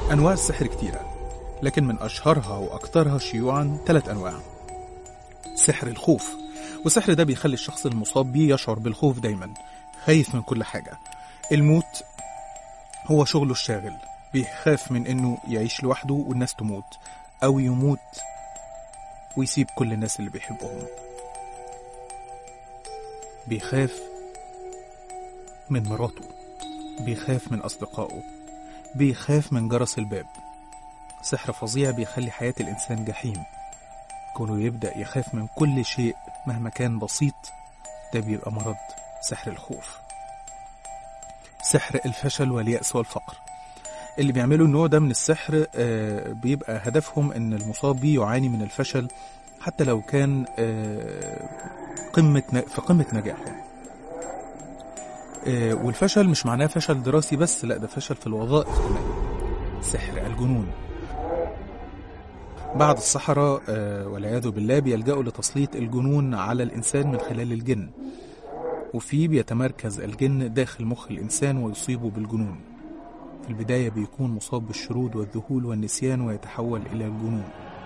أنواع السحر كتيرة لكن من أشهرها وأكثرها شيوعا ثلاث أنواع سحر الخوف والسحر ده بيخلي الشخص المصاب بيه يشعر بالخوف دايما خايف من كل حاجة الموت هو شغله الشاغل بيخاف من انه يعيش لوحده والناس تموت او يموت ويسيب كل الناس اللي بيحبهم بيخاف من مراته بيخاف من أصدقائه بيخاف من جرس الباب سحر فظيع بيخلي حياة الإنسان جحيم كونه يبدأ يخاف من كل شيء مهما كان بسيط ده بيبقى مرض سحر الخوف سحر الفشل واليأس والفقر اللي بيعملوا النوع ده من السحر آه، بيبقى هدفهم ان المصاب بيه يعاني من الفشل حتى لو كان آه، قمة ن- في قمة نجاحه آه، والفشل مش معناه فشل دراسي بس لا ده فشل في الوظائف كمان سحر الجنون بعض السحرة آه، والعياذ بالله بيلجأوا لتسليط الجنون على الإنسان من خلال الجن وفيه بيتمركز الجن داخل مخ الإنسان ويصيبه بالجنون في البداية بيكون مصاب بالشرود والذهول والنسيان ويتحول إلى الجنون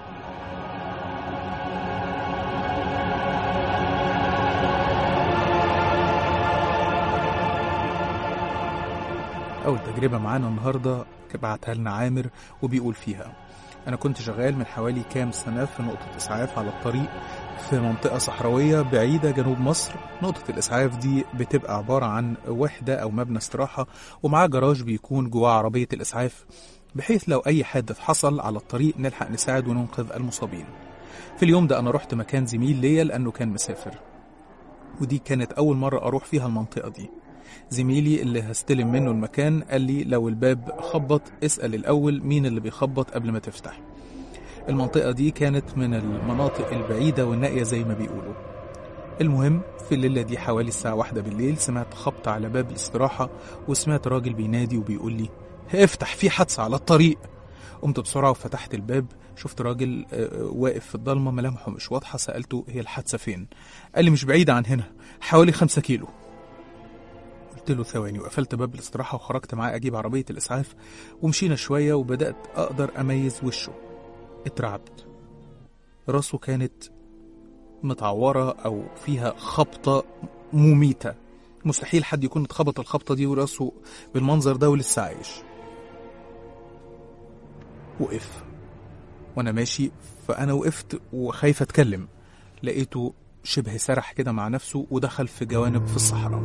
أول تجربة معانا النهاردة بعتها لنا عامر وبيقول فيها أنا كنت شغال من حوالي كام سنة في نقطة إسعاف على الطريق في منطقة صحراوية بعيدة جنوب مصر نقطة الإسعاف دي بتبقى عبارة عن وحدة أو مبنى استراحة ومعاه جراج بيكون جواه عربية الإسعاف بحيث لو أي حادث حصل على الطريق نلحق نساعد وننقذ المصابين في اليوم ده أنا رحت مكان زميل ليا لأنه كان مسافر ودي كانت أول مرة أروح فيها المنطقة دي زميلي اللي هستلم منه المكان قال لي لو الباب خبط اسأل الأول مين اللي بيخبط قبل ما تفتح المنطقة دي كانت من المناطق البعيدة والنائية زي ما بيقولوا المهم في الليلة دي حوالي الساعة واحدة بالليل سمعت خبط على باب الاستراحة وسمعت راجل بينادي وبيقول لي افتح في حادثة على الطريق قمت بسرعة وفتحت الباب شفت راجل آه، واقف في الضلمة ملامحه مش واضحة سألته هي الحادثة فين قال لي مش بعيدة عن هنا حوالي خمسة كيلو قلت له ثواني وقفلت باب الاستراحة وخرجت معاه أجيب عربية الإسعاف ومشينا شوية وبدأت أقدر أميز وشه اترعبت راسه كانت متعورة أو فيها خبطة مميتة مستحيل حد يكون اتخبط الخبطة دي وراسه بالمنظر ده ولسه عايش وقف وأنا ماشي فأنا وقفت وخايف أتكلم لقيته شبه سرح كده مع نفسه ودخل في جوانب في الصحراء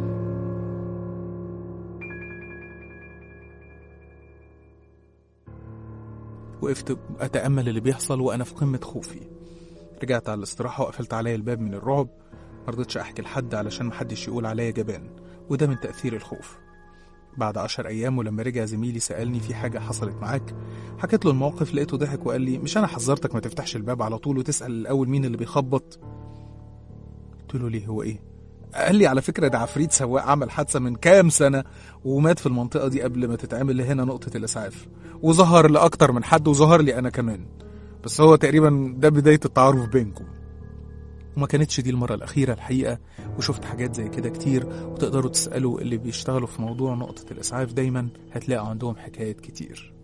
وقفت أتأمل اللي بيحصل وأنا في قمة خوفي رجعت على الاستراحة وقفلت عليا الباب من الرعب مرضتش أحكي لحد علشان محدش يقول عليا جبان وده من تأثير الخوف بعد عشر أيام ولما رجع زميلي سألني في حاجة حصلت معاك حكيت له الموقف لقيته ضحك وقال لي مش أنا حذرتك ما تفتحش الباب على طول وتسأل الأول مين اللي بيخبط قلت له ليه هو إيه قال لي على فكرة ده عفريت سواق عمل حادثة من كام سنة ومات في المنطقة دي قبل ما تتعمل هنا نقطة الإسعاف وظهر لأكتر من حد وظهر لي أنا كمان بس هو تقريبا ده بداية التعارف بينكم وما كانتش دي المرة الأخيرة الحقيقة وشفت حاجات زي كده كتير وتقدروا تسألوا اللي بيشتغلوا في موضوع نقطة الإسعاف دايما هتلاقوا عندهم حكايات كتير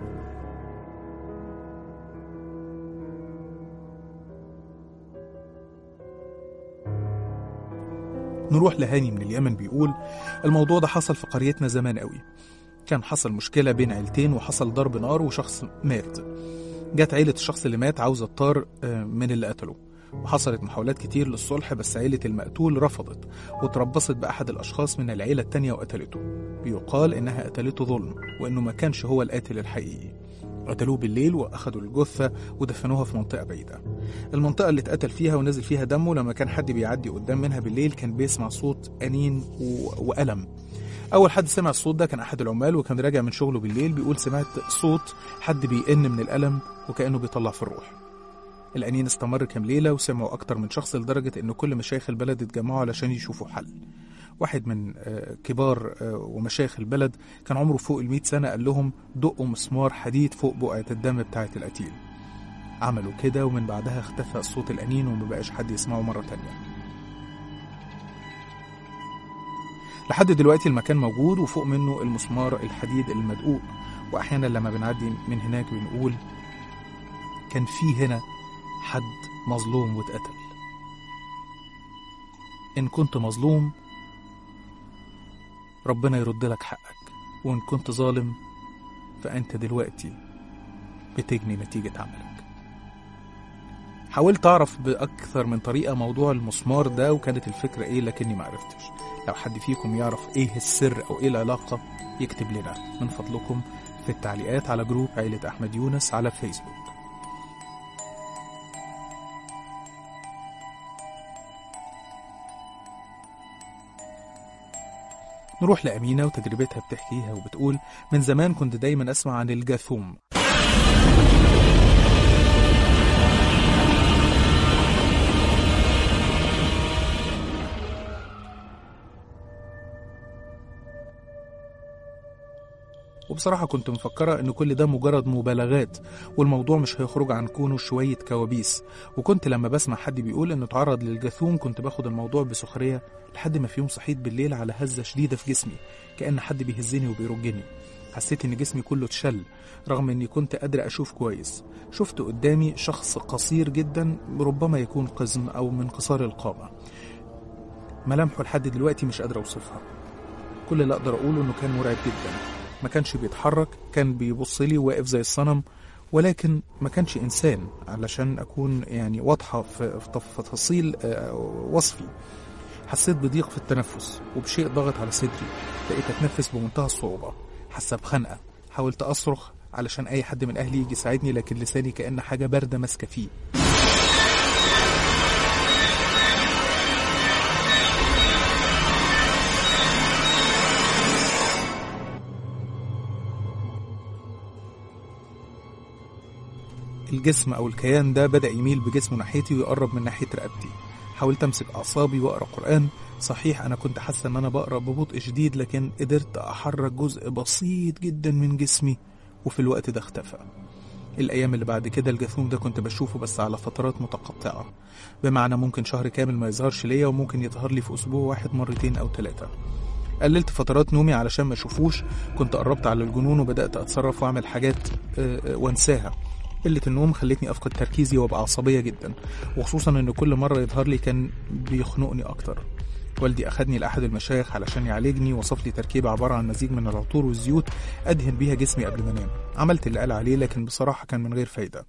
نروح لهاني من اليمن بيقول الموضوع ده حصل في قريتنا زمان قوي كان حصل مشكلة بين عيلتين وحصل ضرب نار وشخص مات جت عيلة الشخص اللي مات عاوزة الطار آه، من اللي قتله وحصلت محاولات كتير للصلح بس عيلة المقتول رفضت وتربصت بأحد الأشخاص من العيلة التانية وقتلته بيقال إنها قتلته ظلم وإنه ما كانش هو القاتل الحقيقي قتلوه بالليل وأخدوا الجثة ودفنوها في منطقة بعيدة المنطقة اللي اتقتل فيها ونزل فيها دمه لما كان حد بيعدي قدام منها بالليل كان بيسمع صوت أنين و... وألم أول حد سمع الصوت ده كان أحد العمال وكان راجع من شغله بالليل بيقول سمعت صوت حد بيئن من الألم وكأنه بيطلع في الروح الأنين استمر كام ليلة وسمعوا أكتر من شخص لدرجة إن كل مشايخ البلد اتجمعوا علشان يشوفوا حل واحد من آه، كبار آه، ومشايخ البلد كان عمره فوق المئة سنة قال لهم دقوا مسمار حديد فوق بقعة الدم بتاعة القتيل عملوا كده ومن بعدها اختفى صوت الأنين ومبقاش حد يسمعه مرة تانية لحد دلوقتي المكان موجود وفوق منه المسمار الحديد المدقوق وأحيانا لما بنعدي من هناك بنقول كان في هنا حد مظلوم واتقتل إن كنت مظلوم ربنا يرد لك حقك وإن كنت ظالم فأنت دلوقتي بتجني نتيجة عملك حاولت أعرف بأكثر من طريقة موضوع المسمار ده وكانت الفكرة إيه لكني معرفتش لو حد فيكم يعرف إيه السر أو إيه العلاقة يكتب لنا من فضلكم في التعليقات على جروب عيلة أحمد يونس على فيسبوك نروح لأمينة وتجربتها بتحكيها وبتقول من زمان كنت دايما أسمع عن الجاثوم وبصراحة كنت مفكرة إن كل ده مجرد مبالغات والموضوع مش هيخرج عن كونه شوية كوابيس وكنت لما بسمع حد بيقول إنه اتعرض للجاثوم كنت باخد الموضوع بسخرية لحد ما في يوم صحيت بالليل على هزة شديدة في جسمي كأن حد بيهزني وبيرجني حسيت إن جسمي كله اتشل رغم إني كنت قادر أشوف كويس شفت قدامي شخص قصير جدا ربما يكون قزم أو من قصار القامة ملامحه لحد دلوقتي مش قادر أوصفها كل اللي أقدر أقوله إنه كان مرعب جدا ما كانش بيتحرك كان بيبص لي واقف زي الصنم ولكن ما كانش إنسان علشان أكون يعني واضحة في في تفاصيل آه، وصفي حسيت بضيق في التنفس وبشيء ضغط على صدري بقيت أتنفس بمنتهى الصعوبة حاسة بخنقة حاولت أصرخ علشان أي حد من أهلي يجي يساعدني لكن لساني كأن حاجة باردة ماسكة فيه الجسم أو الكيان ده بدأ يميل بجسمه ناحيتي ويقرب من ناحية رقبتي حاولت أمسك أعصابي وأقرأ قرآن صحيح أنا كنت حاسة إن أنا بقرأ ببطء شديد لكن قدرت أحرك جزء بسيط جدا من جسمي وفي الوقت ده اختفى الأيام اللي بعد كده الجاثوم ده كنت بشوفه بس على فترات متقطعة بمعنى ممكن شهر كامل ما يظهرش ليا وممكن يظهر لي في أسبوع واحد مرتين أو ثلاثة قللت فترات نومي علشان ما اشوفوش كنت قربت على الجنون وبدأت أتصرف وأعمل حاجات آه، آه، وانساها قلة النوم خلتني أفقد تركيزي وأبقى عصبية جدا وخصوصا إن كل مرة يظهر لي كان بيخنقني أكتر والدي أخدني لأحد المشايخ علشان يعالجني وصف لي تركيبة عبارة عن مزيج من العطور والزيوت أدهن بيها جسمي قبل ما أنام عملت اللي قال عليه لكن بصراحة كان من غير فايدة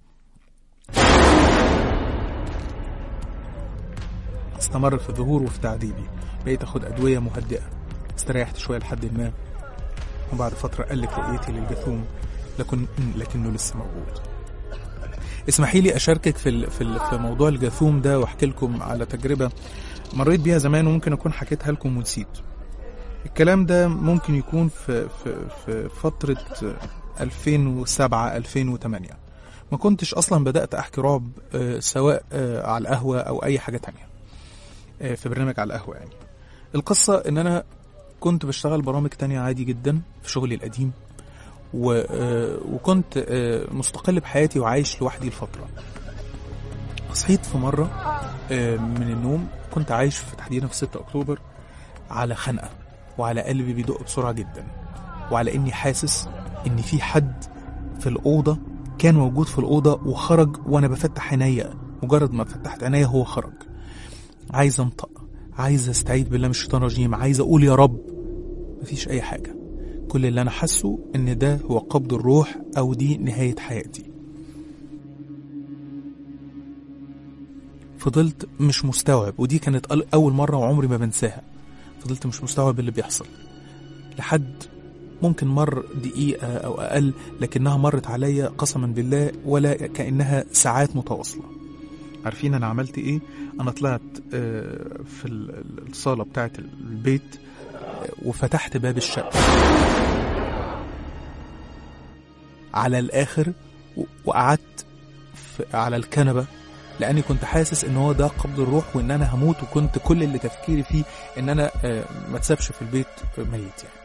استمر في الظهور وفي تعذيبي بقيت أخد أدوية مهدئة استريحت شوية لحد ما وبعد فترة قلت رؤيتي للجاثوم لكن لكنه لسه موجود اسمحي لي اشاركك في ال- في ال- في موضوع الجاثوم ده واحكي لكم على تجربه مريت بيها زمان وممكن اكون حكيتها لكم ونسيت الكلام ده ممكن يكون في في في فتره 2007 2008 ما كنتش اصلا بدات احكي رعب آه، سواء آه، على القهوه او اي حاجه تانية آه، في برنامج على القهوه يعني القصه ان انا كنت بشتغل برامج تانية عادي جدا في شغلي القديم و... آه، وكنت آه، مستقل بحياتي وعايش لوحدي لفترة صحيت في مرة آه، من النوم كنت عايش في تحديدا في 6 أكتوبر على خنقة وعلى قلبي بيدق بسرعة جدا وعلى إني حاسس إن في حد في الأوضة كان موجود في الأوضة وخرج وأنا بفتح عينيا مجرد ما فتحت عينيا هو خرج عايز أنطق عايز أستعيذ بالله من الشيطان الرجيم عايز أقول يا رب مفيش أي حاجة كل اللي أنا حاسه إن ده هو قبض الروح أو دي نهاية حياتي فضلت مش مستوعب ودي كانت أل- أول مرة وعمري ما بنساها فضلت مش مستوعب اللي بيحصل لحد ممكن مر دقيقة أو أقل لكنها مرت عليا قسما بالله ولا كأنها ساعات متواصلة عارفين أنا عملت إيه؟ أنا طلعت آه، في ال- ال- الصالة بتاعت البيت آه، وفتحت باب الشقة على الآخر و- وقعدت في- على الكنبة لأني كنت حاسس إن هو ده قبض الروح وإن أنا هموت وكنت كل اللي تفكيري فيه إن أنا آه، ما تسابش في البيت ميت يعني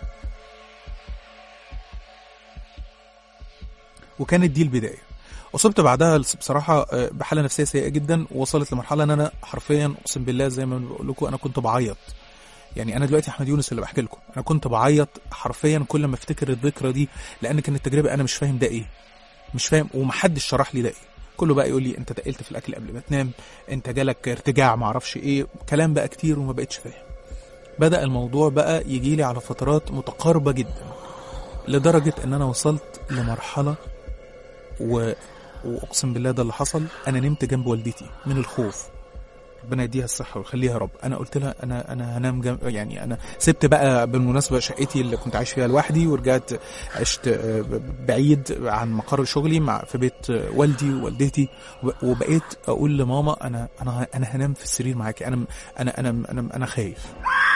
وكانت دي البداية أصبت بعدها بصراحة آه، بحالة نفسية سيئة جدا ووصلت لمرحلة إن أنا حرفيا أقسم بالله زي ما بقول لكم أنا كنت بعيط يعني انا دلوقتي احمد يونس اللي بحكي لكم انا كنت بعيط حرفيا كل ما افتكر الذكرى دي لان كانت تجربه انا مش فاهم ده ايه مش فاهم ومحدش شرح لي ده ايه كله بقى يقول لي انت تقلت في الاكل قبل ما تنام انت جالك ارتجاع معرفش ايه كلام بقى كتير وما بقتش فاهم بدا الموضوع بقى يجي لي على فترات متقاربه جدا لدرجه ان انا وصلت لمرحله و... واقسم بالله ده اللي حصل انا نمت جنب والدتي من الخوف ربنا يديها الصحة ويخليها يا رب أنا قلت لها أنا أنا هنام جنب يعني أنا سبت بقى بالمناسبة شقتي اللي كنت عايش فيها لوحدي ورجعت عشت آه، بعيد عن مقر شغلي مع في بيت آه، والدي ووالدتي وب- وبقيت أقول لماما أنا أنا أنا هنام في السرير معاكي أنا أنا أنا أنا, أنا خايف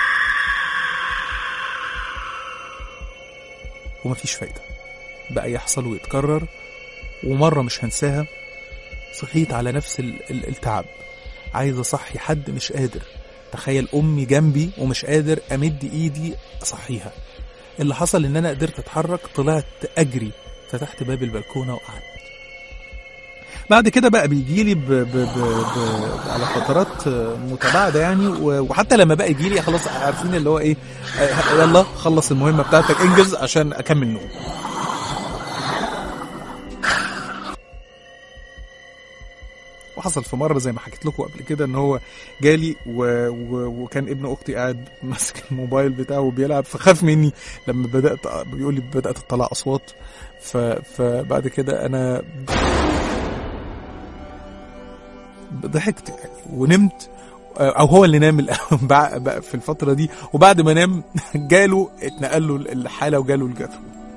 ومفيش فايدة بقى يحصل ويتكرر ومرة مش هنساها صحيت على نفس ال- ال- التعب عايز اصحي حد مش قادر تخيل امي جنبي ومش قادر امد ايدي اصحيها اللي حصل ان انا قدرت اتحرك طلعت اجري فتحت باب البلكونه وقعدت بعد كده بقى بيجي لي ب... ب... ب... ب... على فترات متباعده يعني و... وحتى لما بقى يجي لي خلاص عارفين اللي هو ايه آه، يلا خلص المهمه بتاعتك انجز عشان اكمل نوم وحصل في مره زي ما حكيت لكم قبل كده ان هو جالي و... و... وكان ابن اختي قاعد ماسك الموبايل بتاعه وبيلعب فخاف مني لما بدات بيقول لي بدات تطلع اصوات ف... فبعد كده انا ضحكت يعني ونمت او هو اللي نام الأول بع- بقى في الفتره دي وبعد ما نام جاله اتنقل له الحاله وجاله الجثو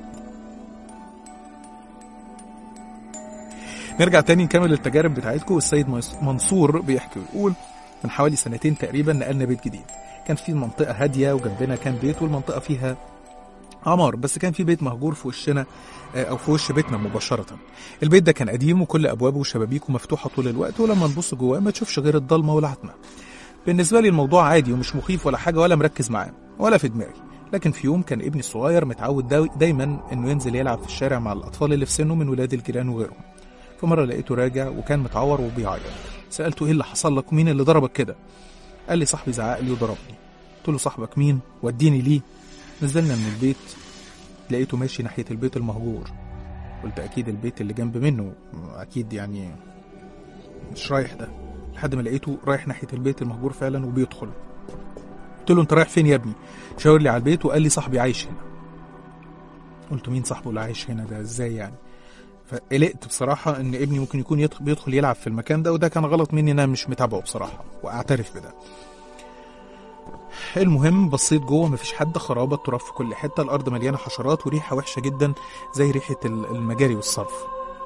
نرجع تاني نكمل التجارب بتاعتكم والسيد ميس- منصور بيحكي ويقول من حوالي سنتين تقريبا نقلنا بيت جديد كان في منطقة هادية وجنبنا كان بيت والمنطقة فيها عمار بس كان في بيت مهجور في وشنا آه، او في وش بيتنا مباشرة البيت ده كان قديم وكل ابوابه وشبابيكه مفتوحة طول الوقت ولما نبص جواه ما تشوفش غير الضلمة والعتمة بالنسبة لي الموضوع عادي ومش مخيف ولا حاجة ولا مركز معاه ولا في دماغي لكن في يوم كان ابني الصغير متعود داي- دايما انه ينزل يلعب في الشارع مع الاطفال اللي في سنه من ولاد الجيران وغيرهم فمرة لقيته راجع وكان متعور وبيعيط سألته ايه اللي حصل لك ومين اللي ضربك كده قال لي صاحبي زعق لي وضربني قلت له صاحبك مين وديني ليه نزلنا من البيت لقيته ماشي ناحية البيت المهجور قلت أكيد البيت اللي جنب منه أكيد يعني مش رايح ده لحد ما لقيته رايح ناحية البيت المهجور فعلا وبيدخل قلت له أنت رايح فين يا ابني شاور لي على البيت وقال لي صاحبي عايش هنا قلت مين صاحبه اللي عايش هنا ده ازاي يعني فقلقت بصراحة إن ابني ممكن يكون يدخل بيدخل يلعب في المكان ده وده كان غلط مني إن أنا مش متابعه بصراحة وأعترف بده. المهم بصيت جوه مفيش حد خرابة تراب في كل حتة الأرض مليانة حشرات وريحة وحشة جدا زي ريحة ال- المجاري والصرف.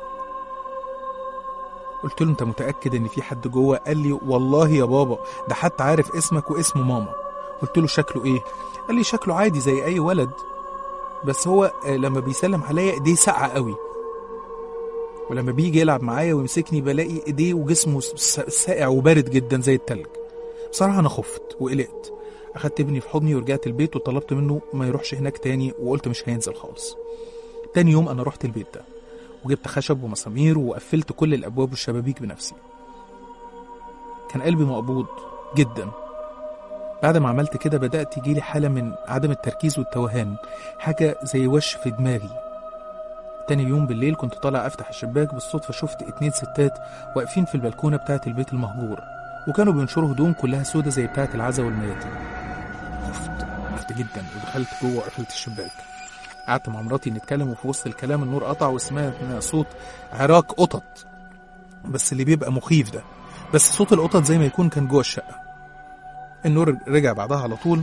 قلت له أنت متأكد إن في حد جوه؟ قال لي والله يا بابا ده حتى عارف اسمك واسم ماما. قلت له شكله إيه؟ قال لي شكله عادي زي أي ولد بس هو آه، لما بيسلم عليا ايديه ساقعة قوي ولما بيجي يلعب معايا ويمسكني بلاقي ايديه وجسمه س- ساقع وبارد جدا زي التلج بصراحة أنا خفت وقلقت أخدت ابني في حضني ورجعت البيت وطلبت منه ما يروحش هناك تاني وقلت مش هينزل خالص تاني يوم أنا رحت البيت ده وجبت خشب ومسامير وقفلت كل الأبواب والشبابيك بنفسي كان قلبي مقبوض جدا بعد ما عملت كده بدأت يجيلي حالة من عدم التركيز والتوهان حاجة زي وش في دماغي تاني يوم بالليل كنت طالع افتح الشباك بالصدفة شفت اتنين ستات واقفين في البلكونة بتاعة البيت المهجور وكانوا بينشروا هدوم كلها سودة زي بتاعة العزا والمياتين خفت خفت جدا ودخلت جوه وقفلت الشباك قعدت مع مراتي نتكلم وفي وسط الكلام النور قطع وسمعنا صوت عراك قطط بس اللي بيبقى مخيف ده بس صوت القطط زي ما يكون كان جوه الشقة النور رجع بعدها على طول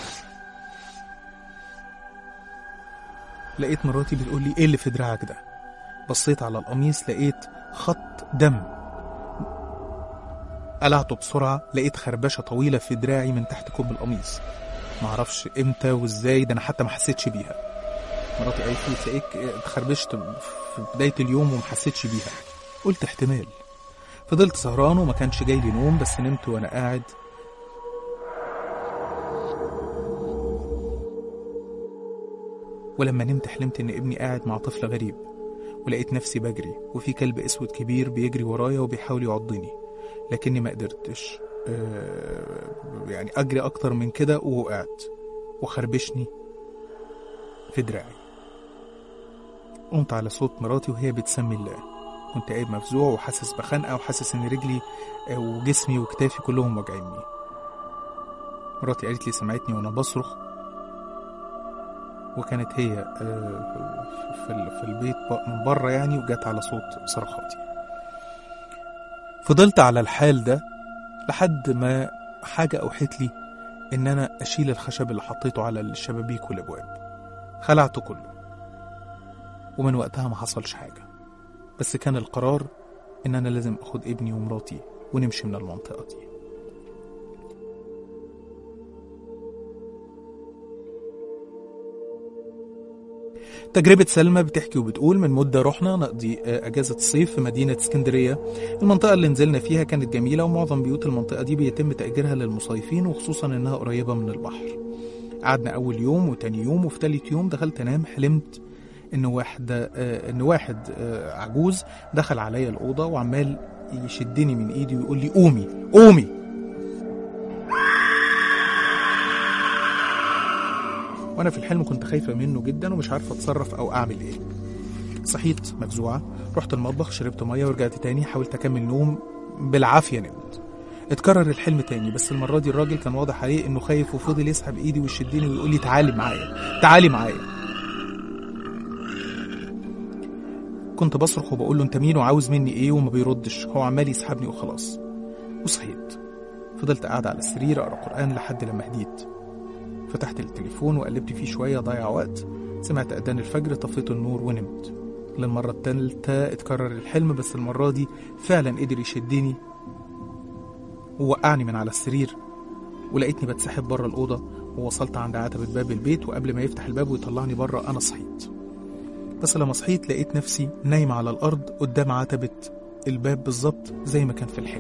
لقيت مراتي بتقول لي ايه اللي في دراعك ده بصيت على القميص لقيت خط دم قلعته بسرعة لقيت خربشة طويلة في دراعي من تحت كم القميص معرفش امتى وازاي ده انا حتى ما حسيتش بيها مراتي قالت لي تلاقيك اتخربشت في بداية اليوم وما حسيتش بيها قلت احتمال فضلت سهران وما كانش جاي لي نوم بس نمت وانا قاعد ولما نمت حلمت ان ابني قاعد مع طفل غريب ولقيت نفسي بجري وفي كلب اسود كبير بيجري ورايا وبيحاول يعضني لكني ما قدرتش آه، يعني اجري اكتر من كده ووقعت وخربشني في دراعي قمت على صوت مراتي وهي بتسمي الله كنت قاعد مفزوع وحاسس بخنقه وحاسس ان رجلي آه، وجسمي وكتافي كلهم واجعيني مراتي قالت لي سمعتني وانا بصرخ وكانت هي آه، في ال- في البيت ب- من بره يعني وجت على صوت صرخاتي فضلت على الحال ده لحد ما حاجة أوحت لي إن أنا أشيل الخشب اللي حطيته على الشبابيك والأبواب خلعته كله ومن وقتها ما حصلش حاجة بس كان القرار إن أنا لازم أخد ابني ومراتي ونمشي من المنطقة دي تجربة سلمى بتحكي وبتقول من مدة رحنا نقضي آه، أجازة الصيف في مدينة اسكندرية المنطقة اللي نزلنا فيها كانت جميلة ومعظم بيوت المنطقة دي بيتم تأجيرها للمصيفين وخصوصا إنها قريبة من البحر قعدنا أول يوم وتاني يوم وفي تالت يوم دخلت أنام حلمت إن واحد آه، إن واحد آه، عجوز دخل عليا الأوضة وعمال يشدني من إيدي ويقول لي قومي قومي وانا في الحلم كنت خايفه منه جدا ومش عارفه اتصرف او اعمل ايه صحيت مفزوعه رحت المطبخ شربت ميه ورجعت تاني حاولت اكمل نوم بالعافيه نمت اتكرر الحلم تاني بس المره دي الراجل كان واضح عليه انه خايف وفضل يسحب ايدي ويشدني ويقول لي تعالي معايا تعالي معايا كنت بصرخ وبقول له انت مين وعاوز مني ايه وما بيردش هو عمال يسحبني وخلاص وصحيت فضلت قاعد على السرير اقرا قران لحد لما هديت فتحت التليفون وقلبت فيه شوية ضيع وقت سمعت أذان الفجر طفيت النور ونمت للمرة التالتة اتكرر الحلم بس المرة دي فعلا قدر يشدني ووقعني من على السرير ولقيتني بتسحب بره الأوضة ووصلت عند عتبة باب البيت وقبل ما يفتح الباب ويطلعني بره أنا صحيت بس لما صحيت لقيت نفسي نايمة على الأرض قدام عتبة الباب بالظبط زي ما كان في الحلم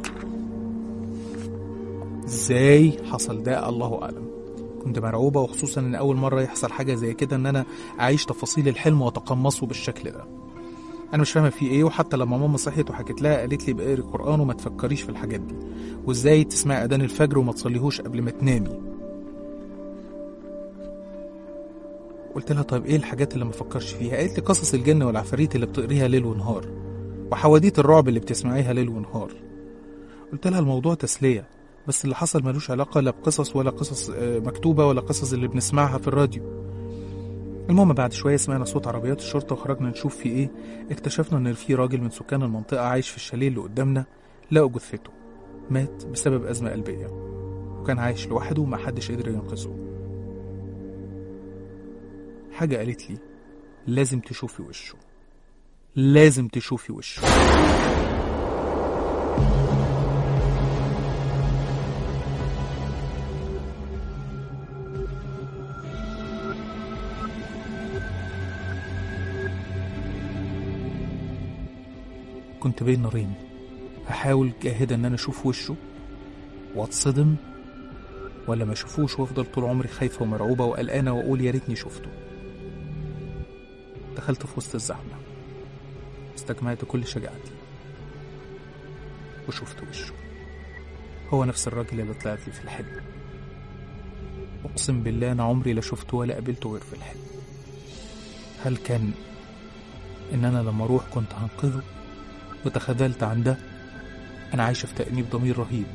ازاي حصل ده الله أعلم كنت مرعوبة وخصوصا ان اول مرة يحصل حاجة زي كده ان انا اعيش تفاصيل الحلم واتقمصه بالشكل ده انا مش فاهمة فيه ايه وحتى لما ماما صحيت وحكيت لها قالت لي بقري قرآن وما تفكريش في الحاجات دي وازاي تسمعي اذان الفجر وما تصليهوش قبل ما تنامي قلت لها طيب ايه الحاجات اللي ما فكرش فيها قالت لي قصص الجن والعفاريت اللي بتقريها ليل ونهار وحواديت الرعب اللي بتسمعيها ليل ونهار قلت لها الموضوع تسلية بس اللي حصل ملوش علاقة لا بقصص ولا قصص آه، مكتوبة ولا قصص اللي بنسمعها في الراديو المهم بعد شوية سمعنا صوت عربيات الشرطة وخرجنا نشوف في ايه اكتشفنا ان في راجل من سكان المنطقة عايش في الشاليه اللي قدامنا لقوا جثته مات بسبب أزمة قلبية وكان عايش لوحده وما حدش قدر ينقذه حاجة قالت لي لازم تشوفي وشه لازم تشوفي وشه كنت بين نارين هحاول جاهدة ان انا اشوف وشه واتصدم ولا ما اشوفوش وافضل طول عمري خايفة ومرعوبة وقلقانة واقول يا ريتني شفته دخلت في وسط الزحمة استجمعت كل شجاعتي وشفت وشه هو نفس الراجل اللي طلعت لي في الحلم اقسم بالله انا عمري لا شفته ولا قابلته غير في الحلم هل كان ان انا لما اروح كنت هنقذه وتخاذلت عن ده انا عايشه في تانيب ضمير رهيب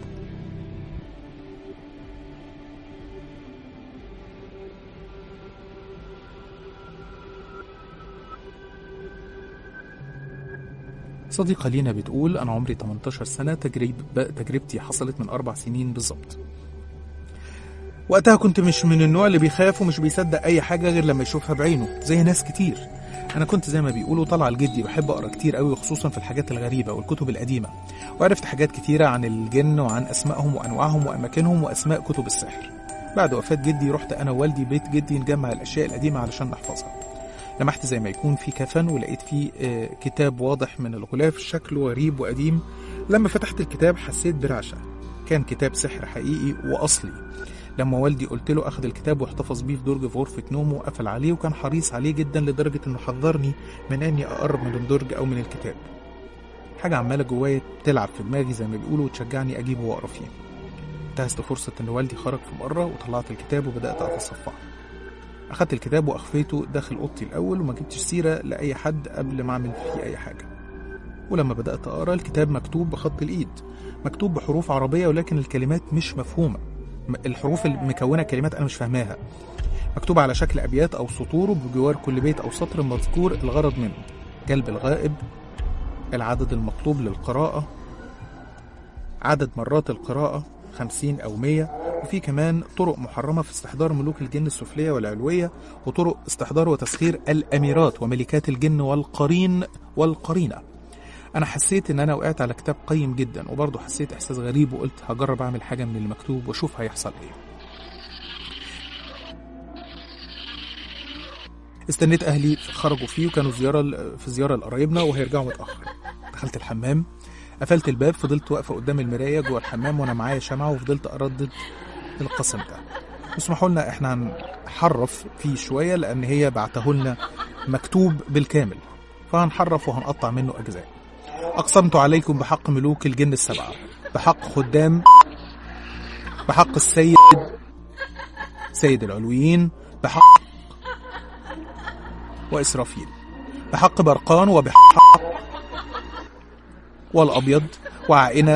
صديقة لينا بتقول أنا عمري 18 سنة تجريب تجربتي حصلت من أربع سنين بالظبط وقتها كنت مش من النوع اللي بيخاف ومش بيصدق أي حاجة غير لما يشوفها بعينه زي ناس كتير أنا كنت زي ما بيقولوا طالعة لجدي بحب أقرأ كتير قوي وخصوصا في الحاجات الغريبة والكتب القديمة وعرفت حاجات كتيرة عن الجن وعن أسمائهم وأنواعهم وأماكنهم وأسماء كتب السحر بعد وفاة جدي رحت أنا ووالدي بيت جدي نجمع الأشياء القديمة علشان نحفظها لمحت زي ما يكون في كفن ولقيت فيه آه، كتاب واضح من الغلاف شكله غريب وقديم لما فتحت الكتاب حسيت برعشة كان كتاب سحر حقيقي وأصلي لما والدي قلت له أخذ الكتاب واحتفظ بيه في درج في غرفة نومه وقفل عليه وكان حريص عليه جدا لدرجة إنه حذرني من إني أقرب من الدرج أو من الكتاب حاجة عمالة جوايا تلعب في دماغي زي ما بيقولوا وتشجعني أجيبه وأقرا فيه انتهزت فرصة إن والدي خرج في مرة وطلعت الكتاب وبدأت أتصفحه أخدت الكتاب وأخفيته داخل أوضتي الأول وما جبتش سيرة لأي حد قبل ما أعمل فيه أي حاجة ولما بدأت أقرأ الكتاب مكتوب بخط الإيد مكتوب بحروف عربية ولكن الكلمات مش مفهومة م- الحروف المكونة كلمات أنا مش فاهماها مكتوب على شكل أبيات أو سطور بجوار كل بيت أو سطر مذكور الغرض منه جلب الغائب العدد المطلوب للقراءة عدد مرات القراءة خمسين أو مية وفي كمان طرق محرمة في استحضار ملوك الجن السفلية والعلوية وطرق استحضار وتسخير الأميرات وملكات الجن والقرين والقرينة أنا حسيت إن أنا وقعت على كتاب قيم جدا وبرضه حسيت إحساس غريب وقلت هجرب أعمل حاجة من المكتوب وأشوف هيحصل إيه استنيت أهلي خرجوا فيه وكانوا زيارة في زيارة لقرايبنا وهيرجعوا متأخر دخلت الحمام قفلت الباب فضلت واقفة قدام المراية جوه الحمام وأنا معايا شمعة وفضلت أردد القسم ده اسمحوا لنا احنا هنحرف فيه شوية لأن هي بعته لنا مكتوب بالكامل فهنحرف وهنقطع منه أجزاء أقسمت عليكم بحق ملوك الجن السبعة بحق خدام بحق السيد سيد العلويين بحق وإسرافيل بحق برقان وبحق والأبيض وعائنة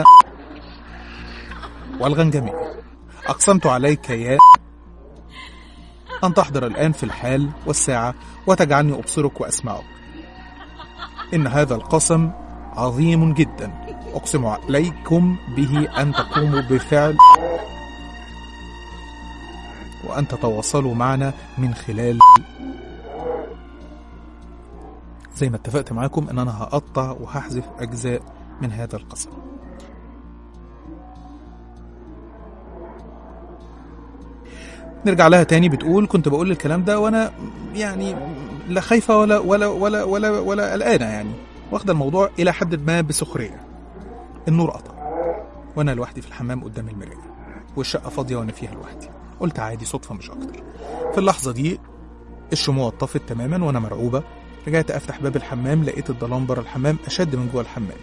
والغنجمي أقسمت عليك يا أن تحضر الآن في الحال والساعة وتجعلني أبصرك وأسمعك إن هذا القسم عظيم جدا أقسم عليكم به أن تقوموا بفعل وأن تتواصلوا معنا من خلال زي ما اتفقت معاكم ان انا هقطع وهحذف اجزاء من هذا القسم نرجع لها تاني بتقول كنت بقول الكلام ده وانا يعني لا خايفه ولا ولا ولا ولا ولا قلقانه يعني واخده الموضوع الى حد ما بسخريه النور قطع وانا لوحدي في الحمام قدام المرايه والشقه فاضيه وانا فيها لوحدي قلت عادي صدفه مش اكتر في اللحظه دي الشموع طفت تماما وانا مرعوبه رجعت افتح باب الحمام لقيت الظلام بره الحمام اشد من جوه الحمام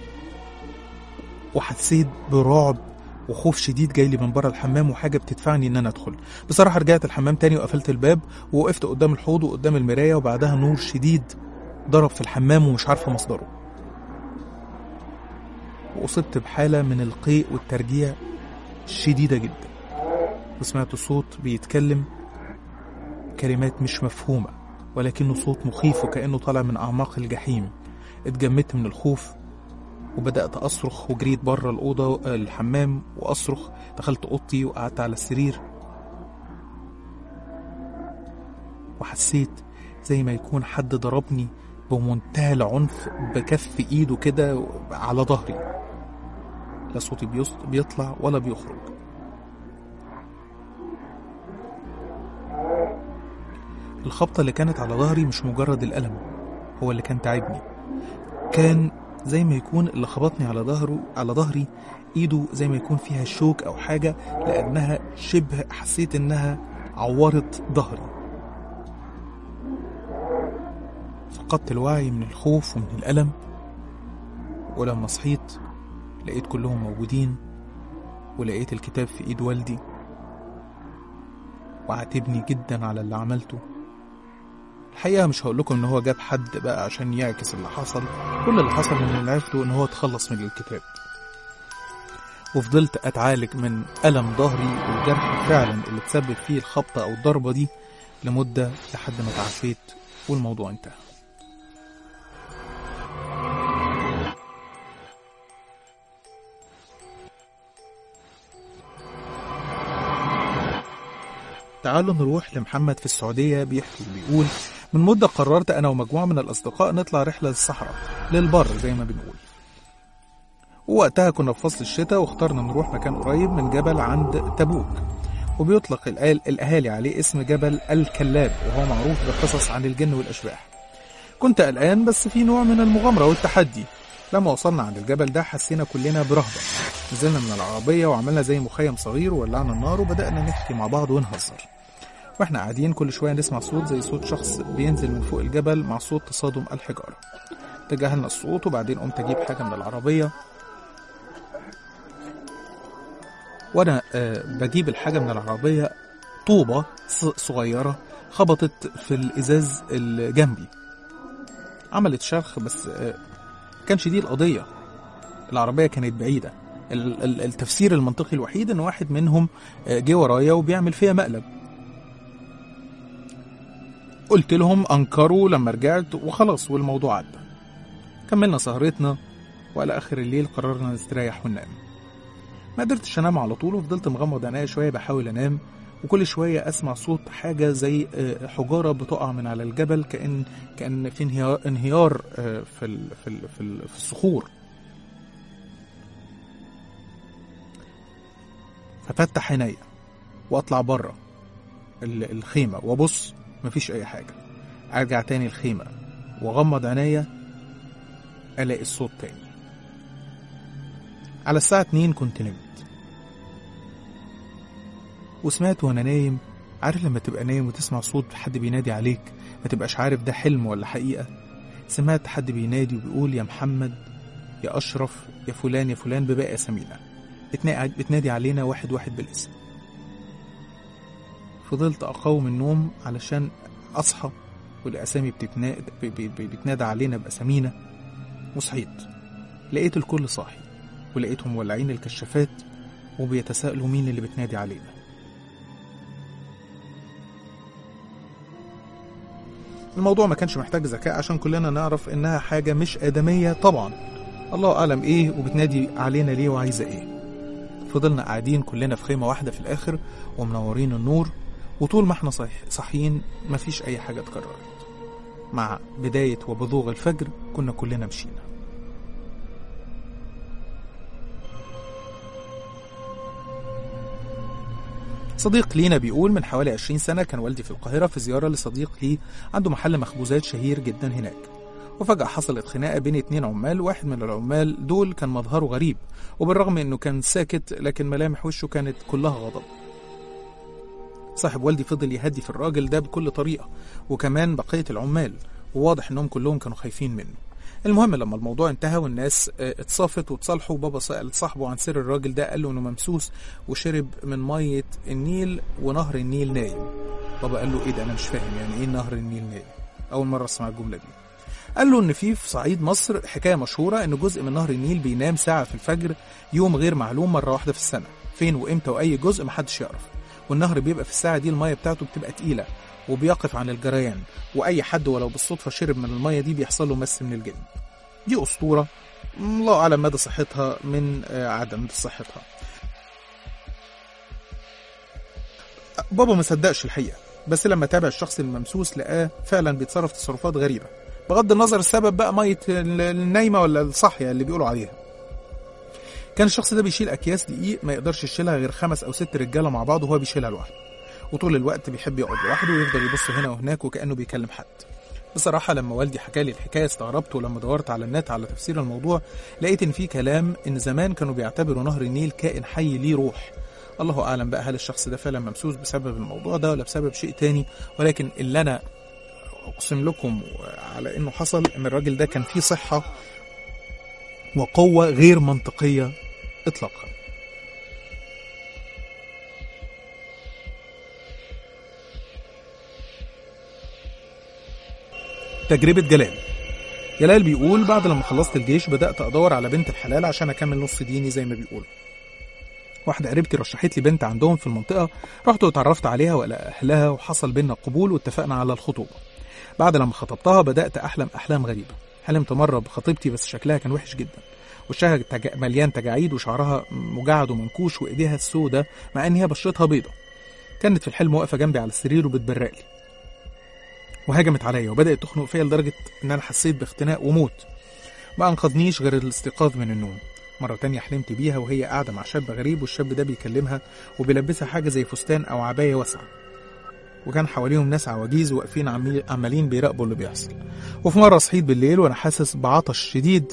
وحسيت برعب وخوف شديد جاي لي من بره الحمام وحاجه بتدفعني ان انا ادخل بصراحه رجعت الحمام تاني وقفلت الباب ووقفت قدام الحوض وقدام المرايه وبعدها نور شديد ضرب في الحمام ومش عارفه مصدره واصبت بحاله من القيء والترجيع شديده جدا وسمعت صوت بيتكلم كلمات مش مفهومه ولكنه صوت مخيف وكأنه طالع من أعماق الجحيم اتجمدت من الخوف وبدأت أصرخ وجريت بره الأوضة الحمام وأصرخ دخلت أوضتي وقعدت على السرير وحسيت زي ما يكون حد ضربني بمنتهى العنف بكف إيده كده على ظهري لا صوتي بيطلع ولا بيخرج الخبطة اللي كانت على ظهري مش مجرد الألم هو اللي كان تعبني كان زي ما يكون اللي خبطني على ظهره على ظهري ايده زي ما يكون فيها شوك او حاجة لانها شبه حسيت انها عورت ظهري فقدت الوعي من الخوف ومن الألم ولما صحيت لقيت كلهم موجودين ولقيت الكتاب في ايد والدي وعاتبني جدا على اللي عملته الحقيقة مش هقول لكم ان هو جاب حد بقى عشان يعكس اللي حصل كل اللي حصل من اللي عرفته ان هو اتخلص من الكتاب وفضلت اتعالج من ألم ظهري والجرح فعلا اللي تسبب فيه الخبطة او الضربة دي لمدة لحد ما تعافيت والموضوع انتهى تعالوا نروح لمحمد في السعودية بيحكي بيقول من مدة قررت أنا ومجموعة من الأصدقاء نطلع رحلة للصحراء للبر زي ما بنقول ووقتها كنا في فصل الشتاء واخترنا نروح مكان قريب من جبل عند تبوك وبيطلق الأهالي عليه اسم جبل الكلاب وهو معروف بقصص عن الجن والأشباح كنت قلقان بس في نوع من المغامرة والتحدي لما وصلنا عند الجبل ده حسينا كلنا برهبة نزلنا من العربية وعملنا زي مخيم صغير وولعنا النار وبدأنا نحكي مع بعض ونهزر واحنا قاعدين كل شوية نسمع صوت زي صوت شخص بينزل من فوق الجبل مع صوت تصادم الحجارة تجاهلنا الصوت وبعدين قمت اجيب حاجة من العربية وانا آه، بجيب الحاجه من العربيه طوبه ص- صغيره خبطت في الازاز اللي جنبي عملت شرخ بس آه، كانش دي القضيه العربيه كانت بعيده ال- ال- التفسير المنطقي الوحيد ان واحد منهم آه، جه ورايا وبيعمل فيها مقلب قلت لهم انكروا لما رجعت وخلاص والموضوع عدى كملنا سهرتنا وعلى اخر الليل قررنا نستريح وننام ما قدرتش انام على طول وفضلت مغمض عينيا شويه بحاول انام وكل شويه اسمع صوت حاجه زي آه، حجاره بتقع من على الجبل كان كان في انهيار, انهيار آه، في ال- في ال- في ال- في الصخور ففتح عينيا واطلع بره ال- الخيمه وابص مفيش اي حاجه ارجع تاني الخيمه واغمض عينيا الاقي الصوت تاني على الساعه 2 كنت نمت وسمعت وانا نايم عارف لما تبقى نايم وتسمع صوت حد بينادي عليك ما تبقاش عارف ده حلم ولا حقيقه سمعت حد بينادي وبيقول يا محمد يا اشرف يا فلان يا فلان بباقي اسامينا بتنا- بتنادي علينا واحد واحد بالاسم فضلت اقاوم النوم علشان اصحى والاسامي بتتنادى بتنادى علينا باسامينا وصحيت لقيت الكل صاحي ولقيتهم مولعين الكشافات وبيتساءلوا مين اللي بتنادي علينا الموضوع ما كانش محتاج ذكاء عشان كلنا نعرف انها حاجة مش آدمية طبعا الله أعلم ايه وبتنادي علينا ليه وعايزة ايه فضلنا قاعدين كلنا في خيمة واحدة في الآخر ومنورين النور وطول ما احنا صح صاحيين مفيش أي حاجة اتكررت مع بداية وبزوغ الفجر كنا كلنا مشينا صديق لينا بيقول من حوالي 20 سنة كان والدي في القاهرة في زيارة لصديق لي عنده محل مخبوزات شهير جدا هناك وفجأة حصلت خناقة بين اتنين عمال واحد من العمال دول كان مظهره غريب وبالرغم انه كان ساكت لكن ملامح وشه كانت كلها غضب صاحب والدي فضل يهدي في الراجل ده بكل طريقة وكمان بقية العمال وواضح انهم كلهم كانوا خايفين منه المهم لما الموضوع انتهى والناس اه، اتصافت وتصالحوا بابا سأل صاحبه عن سر الراجل ده قال له انه ممسوس وشرب من مية النيل ونهر النيل نايم بابا قال له ايه ده انا مش فاهم يعني ايه نهر النيل نايم اول مرة اسمع الجملة دي قال له ان في في صعيد مصر حكايه مشهوره ان جزء من نهر النيل بينام ساعه في الفجر يوم غير معلوم مره واحده في السنه فين وامتى واي جزء محدش يعرف والنهر بيبقى في الساعه دي الميه بتاعته بتبقى تقيله وبيقف عن الجريان واي حد ولو بالصدفه شرب من الميه دي بيحصل له مس من الجن دي اسطوره الله اعلم مدى صحتها من آه، عدم صحتها بابا ما صدقش الحقيقه بس لما تابع الشخص الممسوس لقاه فعلا بيتصرف تصرفات غريبه بغض النظر السبب بقى ميه ال- النايمه ولا الصاحيه اللي بيقولوا عليها كان الشخص ده بيشيل اكياس دقيق ما يقدرش يشيلها غير خمس او ست رجاله مع بعض وهو بيشيلها لوحده وطول الوقت بيحب يقعد لوحده ويفضل يبص هنا وهناك وكانه بيكلم حد بصراحة لما والدي حكى لي الحكاية استغربت ولما دورت على النت على تفسير الموضوع لقيت إن في كلام إن زمان كانوا بيعتبروا نهر النيل كائن حي ليه روح الله أعلم بقى هل الشخص ده فعلا ممسوس بسبب الموضوع ده ولا بسبب شيء تاني ولكن اللي أنا أقسم لكم على إنه حصل إن الراجل ده كان فيه صحة وقوة غير منطقية إطلاقا تجربة جلال جلال بيقول بعد لما خلصت الجيش بدأت أدور على بنت الحلال عشان أكمل نص ديني زي ما بيقولوا واحدة قريبتي رشحت لي بنت عندهم في المنطقة رحت واتعرفت عليها وعلى أهلها وحصل بينا قبول واتفقنا على الخطوبة بعد لما خطبتها بدأت أحلم أحلام غريبة حلمت مرة بخطيبتي بس شكلها كان وحش جدا وشها تج... مليان تجاعيد وشعرها مجعد ومنكوش وإيديها السودة مع إن هي بشرتها بيضة كانت في الحلم واقفة جنبي على السرير وبتبرق لي وهجمت عليا وبدأت تخنق فيا لدرجة إن أنا حسيت باختناق وموت ما أنقذنيش غير الاستيقاظ من النوم مرة تانية حلمت بيها وهي قاعدة مع شاب غريب والشاب ده بيكلمها وبيلبسها حاجة زي فستان أو عباية واسعة وكان حواليهم ناس عواجيز واقفين عمي- عمالين بيراقبوا اللي بيحصل وفي مرة صحيت بالليل وأنا حاسس بعطش شديد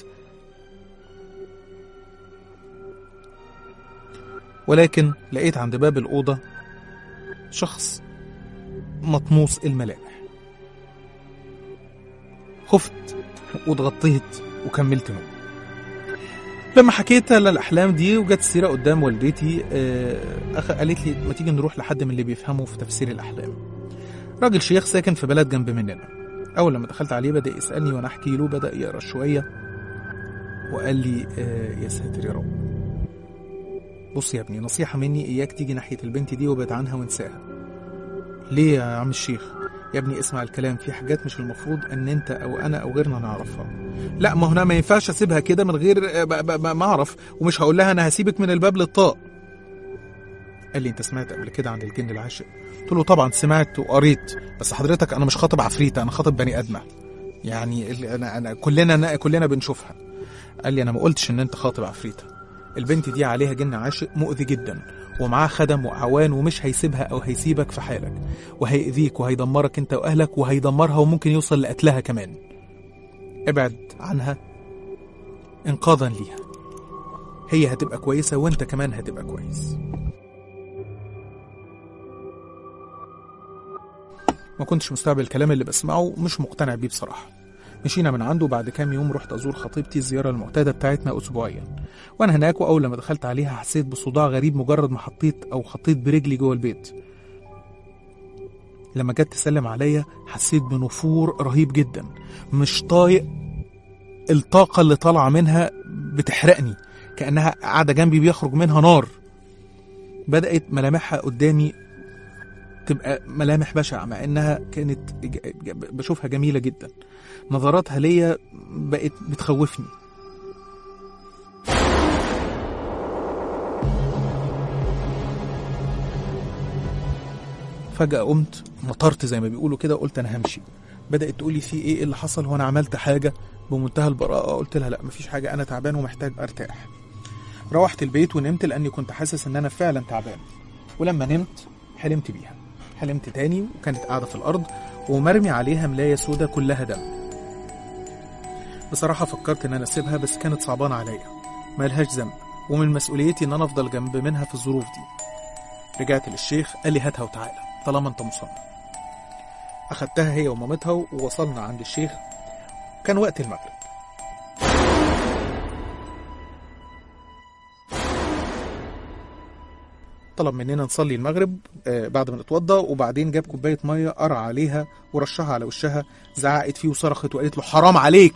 ولكن لقيت عند باب الأوضة شخص مطموس الملامح خفت واتغطيت وكملت نوم لما حكيت الأحلام دي وجت السيرة قدام والدتي آه، أخ قالت لي ما تيجي نروح لحد من اللي بيفهموا في تفسير الأحلام راجل شيخ ساكن في بلد جنب مننا أول لما دخلت عليه بدأ يسألني وأنا أحكي له بدأ يقرأ شوية وقال لي آه، يا ساتر يا رب بص يا ابني نصيحة مني إياك تيجي ناحية البنت دي وابعد عنها وانساها ليه يا عم الشيخ يا ابني اسمع الكلام في حاجات مش المفروض ان انت او انا او غيرنا نعرفها لا ما هنا ما ينفعش اسيبها كده من غير آه، ب- ب- ب- ما اعرف ومش هقول لها انا هسيبك من الباب للطاق قال لي انت سمعت قبل كده عن الجن العاشق قلت له طبعا سمعت وقريت بس حضرتك انا مش خاطب عفريته انا خاطب بني ادمه يعني اللي انا انا كلنا كلنا بنشوفها قال لي انا ما قلتش ان انت خاطب عفريته البنت دي عليها جن عاشق مؤذي جدا ومعاه خدم واعوان ومش هيسيبها او هيسيبك في حالك وهيأذيك وهيدمرك انت واهلك وهيدمرها وممكن يوصل لقتلها كمان ابعد عنها انقاذا ليها هي هتبقى كويسة وانت كمان هتبقى كويس ما كنتش مستوعب الكلام اللي بسمعه ومش مقتنع بيه بصراحة مشينا من عنده بعد كام يوم رحت أزور خطيبتي الزيارة المعتادة بتاعتنا أسبوعيا وأنا هناك وأول لما دخلت عليها حسيت بصداع غريب مجرد ما حطيت أو خطيت برجلي جوه البيت لما جت تسلم عليا حسيت بنفور رهيب جدا مش طايق الطاقة اللي طالعة منها بتحرقني كأنها قاعدة جنبي بيخرج منها نار بدأت ملامحها قدامي تبقى ملامح بشعة مع إنها كانت ج- ج- بشوفها جميلة جدا نظراتها ليا بقت بتخوفني فجأة قمت مطرت زي ما بيقولوا كده وقلت أنا همشي بدأت تقولي في إيه إيه اللي حصل هو أنا عملت حاجة بمنتهى البراءة قلت لها لا مفيش حاجة أنا تعبان ومحتاج أرتاح روحت البيت ونمت لأني كنت حاسس إن أنا فعلا تعبان ولما نمت حلمت بيها حلمت تاني وكانت قاعدة في الأرض ومرمي عليها ملاية سودة كلها دم بصراحة فكرت إن أنا أسيبها بس كانت صعبانة عليا ملهاش ذنب ومن مسؤوليتي إن أنا أفضل جنب منها في الظروف دي رجعت للشيخ قال لي هاتها وتعالى طالما أنت مصمم أخدتها هي ومامتها ووصلنا عند الشيخ كان وقت المغرب طلب مننا نصلي المغرب آه، بعد ما نتوضى وبعدين جاب كوبايه ميه قرع عليها ورشها على وشها زعقت فيه وصرخت وقالت له حرام عليك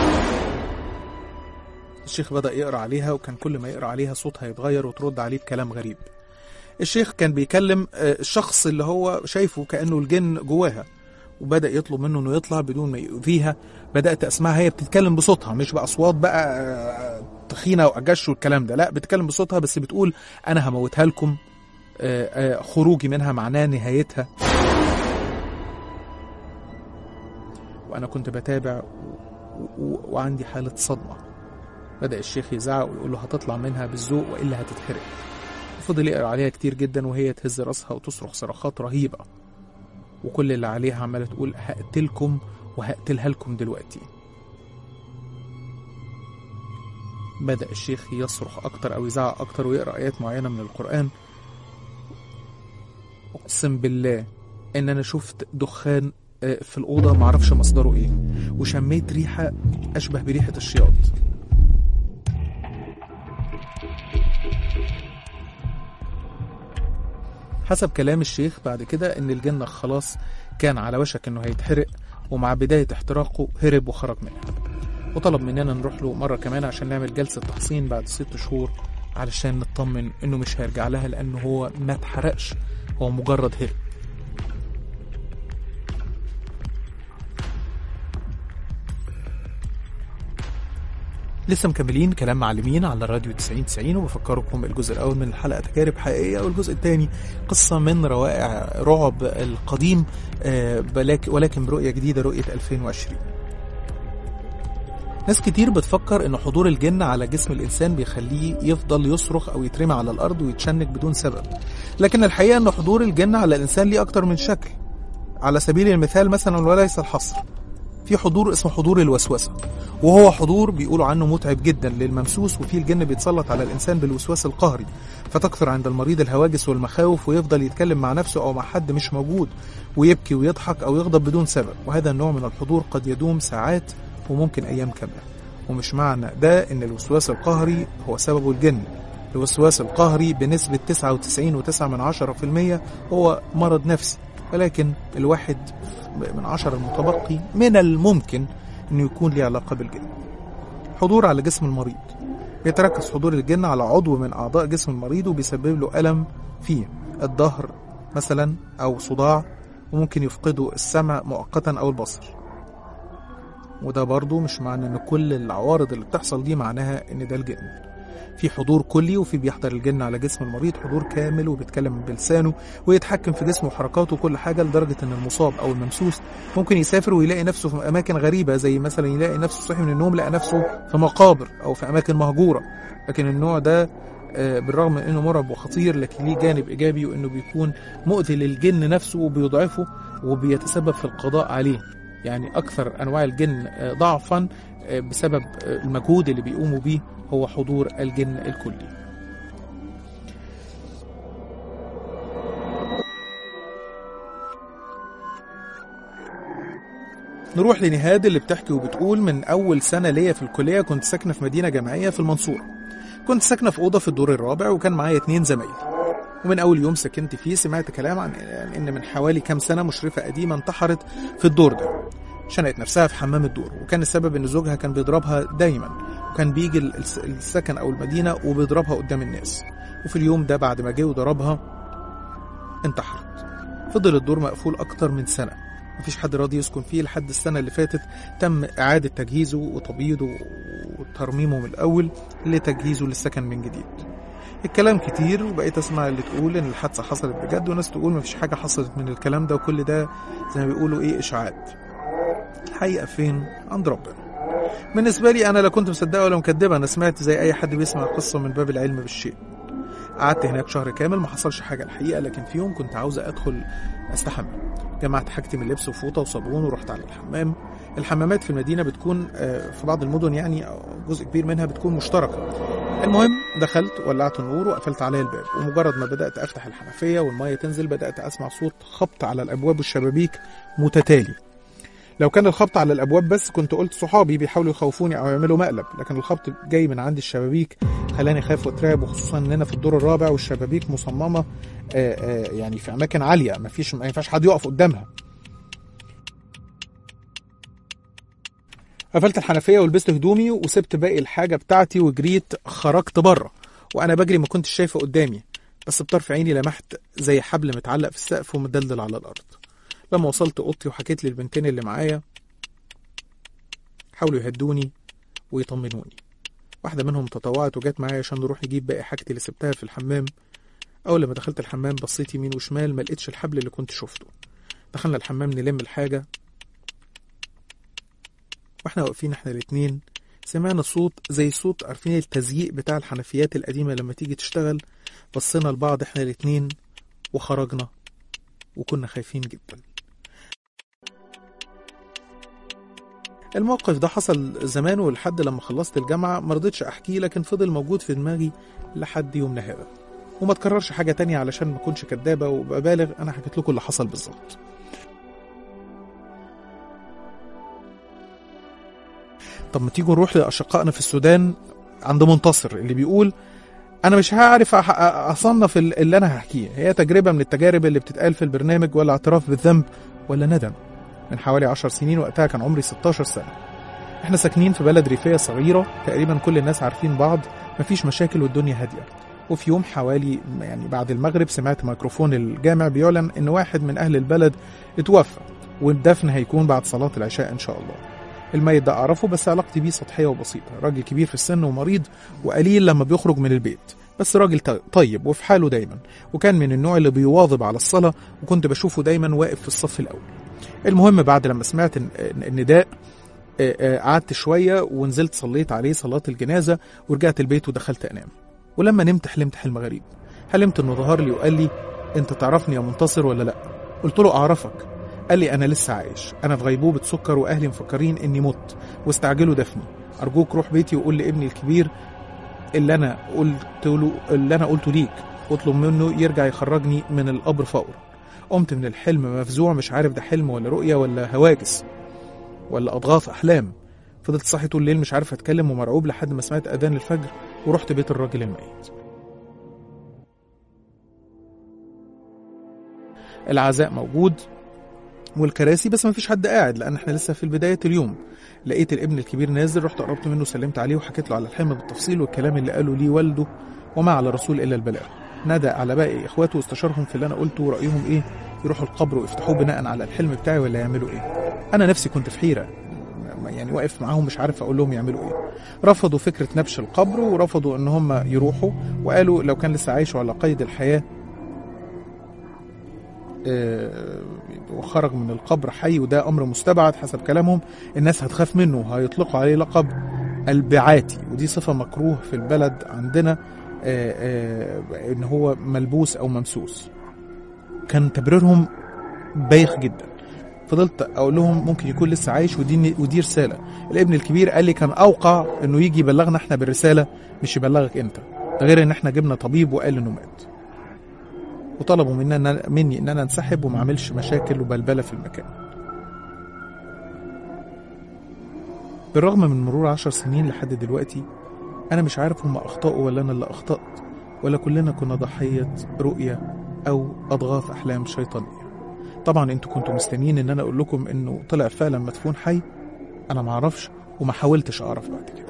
الشيخ بدأ يقرأ عليها وكان كل ما يقرأ عليها صوتها يتغير وترد عليه بكلام غريب الشيخ كان بيكلم آه، الشخص اللي هو شايفه كأنه الجن جواها وبدأ يطلب منه انه يطلع بدون ما يؤذيها بدأت اسمعها هي بتتكلم بصوتها مش بأصوات بقى آه، تخينة وأجش والكلام ده لا بتتكلم بصوتها بس بتقول أنا هموتها لكم آه، آه، خروجي منها معناه نهايتها وأنا كنت بتابع و- و- وعندي حالة صدمة بدأ الشيخ يزعق ويقول له هتطلع منها بالذوق وإلا هتتحرق فضل يقرأ عليها كتير جدا وهي تهز راسها وتصرخ صرخات رهيبة وكل اللي عليها عمالة تقول هقتلكم وهقتلها لكم دلوقتي بدأ الشيخ يصرخ أكتر أو يزعق أكتر ويقرأ آيات معينة من القرآن أقسم بالله إن أنا شفت دخان آه، في الأوضة معرفش مصدره إيه وشميت ريحة أشبه بريحة الشياط حسب كلام الشيخ بعد كده إن الجن خلاص كان على وشك إنه هيتحرق ومع بداية احتراقه هرب وخرج منها وطلب مننا نروح له مرة كمان عشان نعمل جلسة تحصين بعد ست شهور علشان نطمن إنه مش هيرجع لها لأنه هو ما اتحرقش هو مجرد هرب لسه مكملين كلام معلمين على راديو 90 90 وبفكركم الجزء الاول من الحلقه تجارب حقيقيه والجزء الثاني قصه من روائع رعب القديم آه، بلاك- ولكن برؤيه جديده رؤيه 2020 ناس كتير بتفكر ان حضور الجن على جسم الانسان بيخليه يفضل يصرخ او يترمي على الارض ويتشنج بدون سبب لكن الحقيقه ان حضور الجن على الانسان ليه اكتر من شكل على سبيل المثال مثلا وليس الحصر في حضور اسمه حضور الوسوسه وهو حضور بيقولوا عنه متعب جدا للممسوس وفيه الجن بيتسلط على الانسان بالوسواس القهري فتكثر عند المريض الهواجس والمخاوف ويفضل يتكلم مع نفسه او مع حد مش موجود ويبكي ويضحك او يغضب بدون سبب وهذا النوع من الحضور قد يدوم ساعات وممكن ايام كامله ومش معنى ده ان الوسواس القهري هو سببه الجن الوسواس القهري بنسبة 99.9% هو مرض نفسي ولكن الواحد من عشرة المتبقي من الممكن انه يكون له علاقة بالجن حضور على جسم المريض بيتركز حضور الجن على عضو من أعضاء جسم المريض وبيسبب له ألم فيه الظهر مثلا أو صداع وممكن يفقدوا السمع مؤقتا أو البصر وده برضو مش معنى ان كل العوارض اللي بتحصل دي معناها ان ده الجن في حضور كلي وفي بيحضر الجن على جسم المريض حضور كامل وبيتكلم بلسانه ويتحكم في جسمه وحركاته وكل حاجه لدرجه ان المصاب او الممسوس ممكن يسافر ويلاقي نفسه في اماكن غريبه زي مثلا يلاقي نفسه صحي من النوم لقى نفسه في مقابر او في اماكن مهجوره لكن النوع ده آه، بالرغم من انه مرعب وخطير لكن ليه جانب ايجابي وانه بيكون مؤذي للجن نفسه وبيضعفه وبيتسبب في القضاء عليه يعني اكثر انواع الجن آه، ضعفا آه، بسبب آه، المجهود اللي بيقوموا بيه هو حضور الجن الكلي نروح لنهاد اللي بتحكي وبتقول من أول سنة ليا في الكلية كنت ساكنة في مدينة جامعية في المنصورة كنت ساكنة في أوضة في الدور الرابع وكان معايا اتنين زمايلي ومن أول يوم سكنت فيه سمعت كلام عن عن إن من حوالي كام سنة مشرفة قديمة انتحرت في الدور ده شنقت نفسها في حمام الدور وكان السبب إن زوجها كان بيضربها دايما وكان بيجي الس- السكن أو المدينة وبيضربها قدام الناس وفي اليوم ده بعد ما جه وضربها انتحرت فضل الدور مقفول أكتر من سنة مفيش حد راضي يسكن فيه لحد السنة اللي فاتت تم إعادة تجهيزه وتبييضه وترميمه من الأول لتجهيزه للسكن من جديد الكلام كتير وبقيت اسمع اللي تقول ان الحادثه حصلت بجد وناس تقول مفيش حاجه حصلت من الكلام ده وكل ده زي ما بيقولوا ايه اشاعات الحقيقه فين عند ربنا بالنسبه لي انا لا كنت مصدقه ولا مكدبه انا سمعت زي اي حد بيسمع قصه من باب العلم بالشيء قعدت هناك شهر كامل ما حصلش حاجه الحقيقه لكن في يوم كنت عاوزه ادخل استحمى جمعت حاجتي من لبس وفوطه وصابون ورحت على الحمام الحمامات في المدينه بتكون آه، في بعض المدن يعني أو جزء كبير منها بتكون مشتركه المهم دخلت ولعت النور وقفلت عليا الباب ومجرد ما بدات افتح الحنفيه والميه تنزل بدات اسمع صوت خبط على الابواب والشبابيك متتالي لو كان الخبط على الابواب بس كنت قلت صحابي بيحاولوا يخوفوني او يعملوا مقلب لكن الخبط جاي من عند الشبابيك خلاني خاف واترعب وخصوصا اننا في الدور الرابع والشبابيك مصممه آه، آه، يعني في اماكن عاليه ما فيش ما ينفعش حد يقف قدامها قفلت الحنفيه ولبست هدومي وسبت باقي الحاجه بتاعتي وجريت خرجت بره وانا بجري ما كنتش شايفه قدامي بس بطرف عيني لمحت زي حبل متعلق في السقف ومدلدل على الارض لما وصلت اوضتي وحكيت للبنتين اللي معايا حاولوا يهدوني ويطمنوني واحدة منهم تطوعت وجت معايا عشان نروح نجيب باقي حاجتي اللي سبتها في الحمام أول لما دخلت الحمام بصيت يمين وشمال ما لقيتش الحبل اللي كنت شفته دخلنا الحمام نلم الحاجة واحنا واقفين احنا الاتنين سمعنا صوت زي صوت عارفين التزييق بتاع الحنفيات القديمة لما تيجي تشتغل بصينا لبعض احنا الاتنين وخرجنا وكنا خايفين جدا الموقف ده حصل زمان ولحد لما خلصت الجامعة مرضتش أحكيه لكن فضل موجود في دماغي لحد يومنا هذا وما تكررش حاجة تانية علشان ما أكونش كدابة وببالغ أنا حكيت لكم اللي حصل بالظبط طب ما تيجوا نروح لأشقائنا في السودان عند منتصر اللي بيقول أنا مش هعرف أح- أصنف ال- اللي أنا هحكيه هي تجربة من التجارب اللي بتتقال في البرنامج ولا اعتراف بالذنب ولا ندم من حوالي عشر سنين وقتها كان عمري 16 سنة احنا ساكنين في بلد ريفية صغيرة تقريبا كل الناس عارفين بعض مفيش مشاكل والدنيا هادية وفي يوم حوالي يعني بعد المغرب سمعت ميكروفون الجامع بيعلن ان واحد من اهل البلد اتوفى والدفن هيكون بعد صلاة العشاء ان شاء الله الميت ده اعرفه بس علاقتي بيه سطحية وبسيطة راجل كبير في السن ومريض وقليل لما بيخرج من البيت بس راجل ط- طيب وفي حاله دايما وكان من النوع اللي بيواظب على الصلاة وكنت بشوفه دايما واقف في الصف الأول المهم بعد لما سمعت الن- النداء آه، آه، قعدت شوية ونزلت صليت عليه صلاة الجنازة ورجعت البيت ودخلت أنام ولما نمت حلمت حلم غريب حلمت إنه ظهر لي وقال لي أنت تعرفني يا منتصر ولا لأ قلت له أعرفك قال لي أنا لسه عايش أنا في غيبوبة سكر وأهلي مفكرين إني مت واستعجلوا دفني أرجوك روح بيتي وقول لابني الكبير اللي أنا قلت له اللي أنا قلته ليك واطلب منه يرجع يخرجني من القبر فورا قمت من الحلم مفزوع مش عارف ده حلم ولا رؤية ولا هواجس ولا أضغاث أحلام فضلت صاحي طول الليل مش عارف اتكلم ومرعوب لحد ما سمعت اذان الفجر ورحت بيت الراجل الميت العزاء موجود والكراسي بس ما فيش حد قاعد لان احنا لسه في بدايه اليوم لقيت الابن الكبير نازل رحت قربت منه سلمت عليه وحكيت له على الحلم بالتفصيل والكلام اللي قاله ليه والده وما على الرسول الا البلاغ نادى على باقي اخواته واستشارهم في اللي انا قلته ورايهم ايه يروحوا القبر ويفتحوه بناء على الحلم بتاعي ولا يعملوا ايه انا نفسي كنت في حيره يعني واقف معاهم مش عارف اقول لهم يعملوا ايه رفضوا فكره نبش القبر ورفضوا ان هم يروحوا وقالوا لو كان لسه عايش على قيد الحياه آه، وخرج من القبر حي وده امر مستبعد حسب كلامهم الناس هتخاف منه وهيطلقوا عليه لقب البعاتي ودي صفه مكروه في البلد عندنا آه، آه، ان هو ملبوس او ممسوس كان تبريرهم بايخ جدا فضلت اقول لهم ممكن يكون لسه عايش ودي ودي رساله الابن الكبير قال لي كان اوقع انه يجي يبلغنا احنا بالرساله مش يبلغك انت ده غير ان احنا جبنا طبيب وقال انه مات وطلبوا مننا مني ان انا انسحب وما اعملش مشاكل وبلبله في المكان بالرغم من مرور عشر سنين لحد دلوقتي انا مش عارف هم اخطاوا ولا انا اللي اخطات ولا كلنا كنا ضحيه رؤيه او اضغاث احلام شيطانيه طبعا انتوا كنتوا مستنيين ان انا اقول لكم انه طلع فعلا مدفون حي انا معرفش وما حاولتش اعرف بعد كده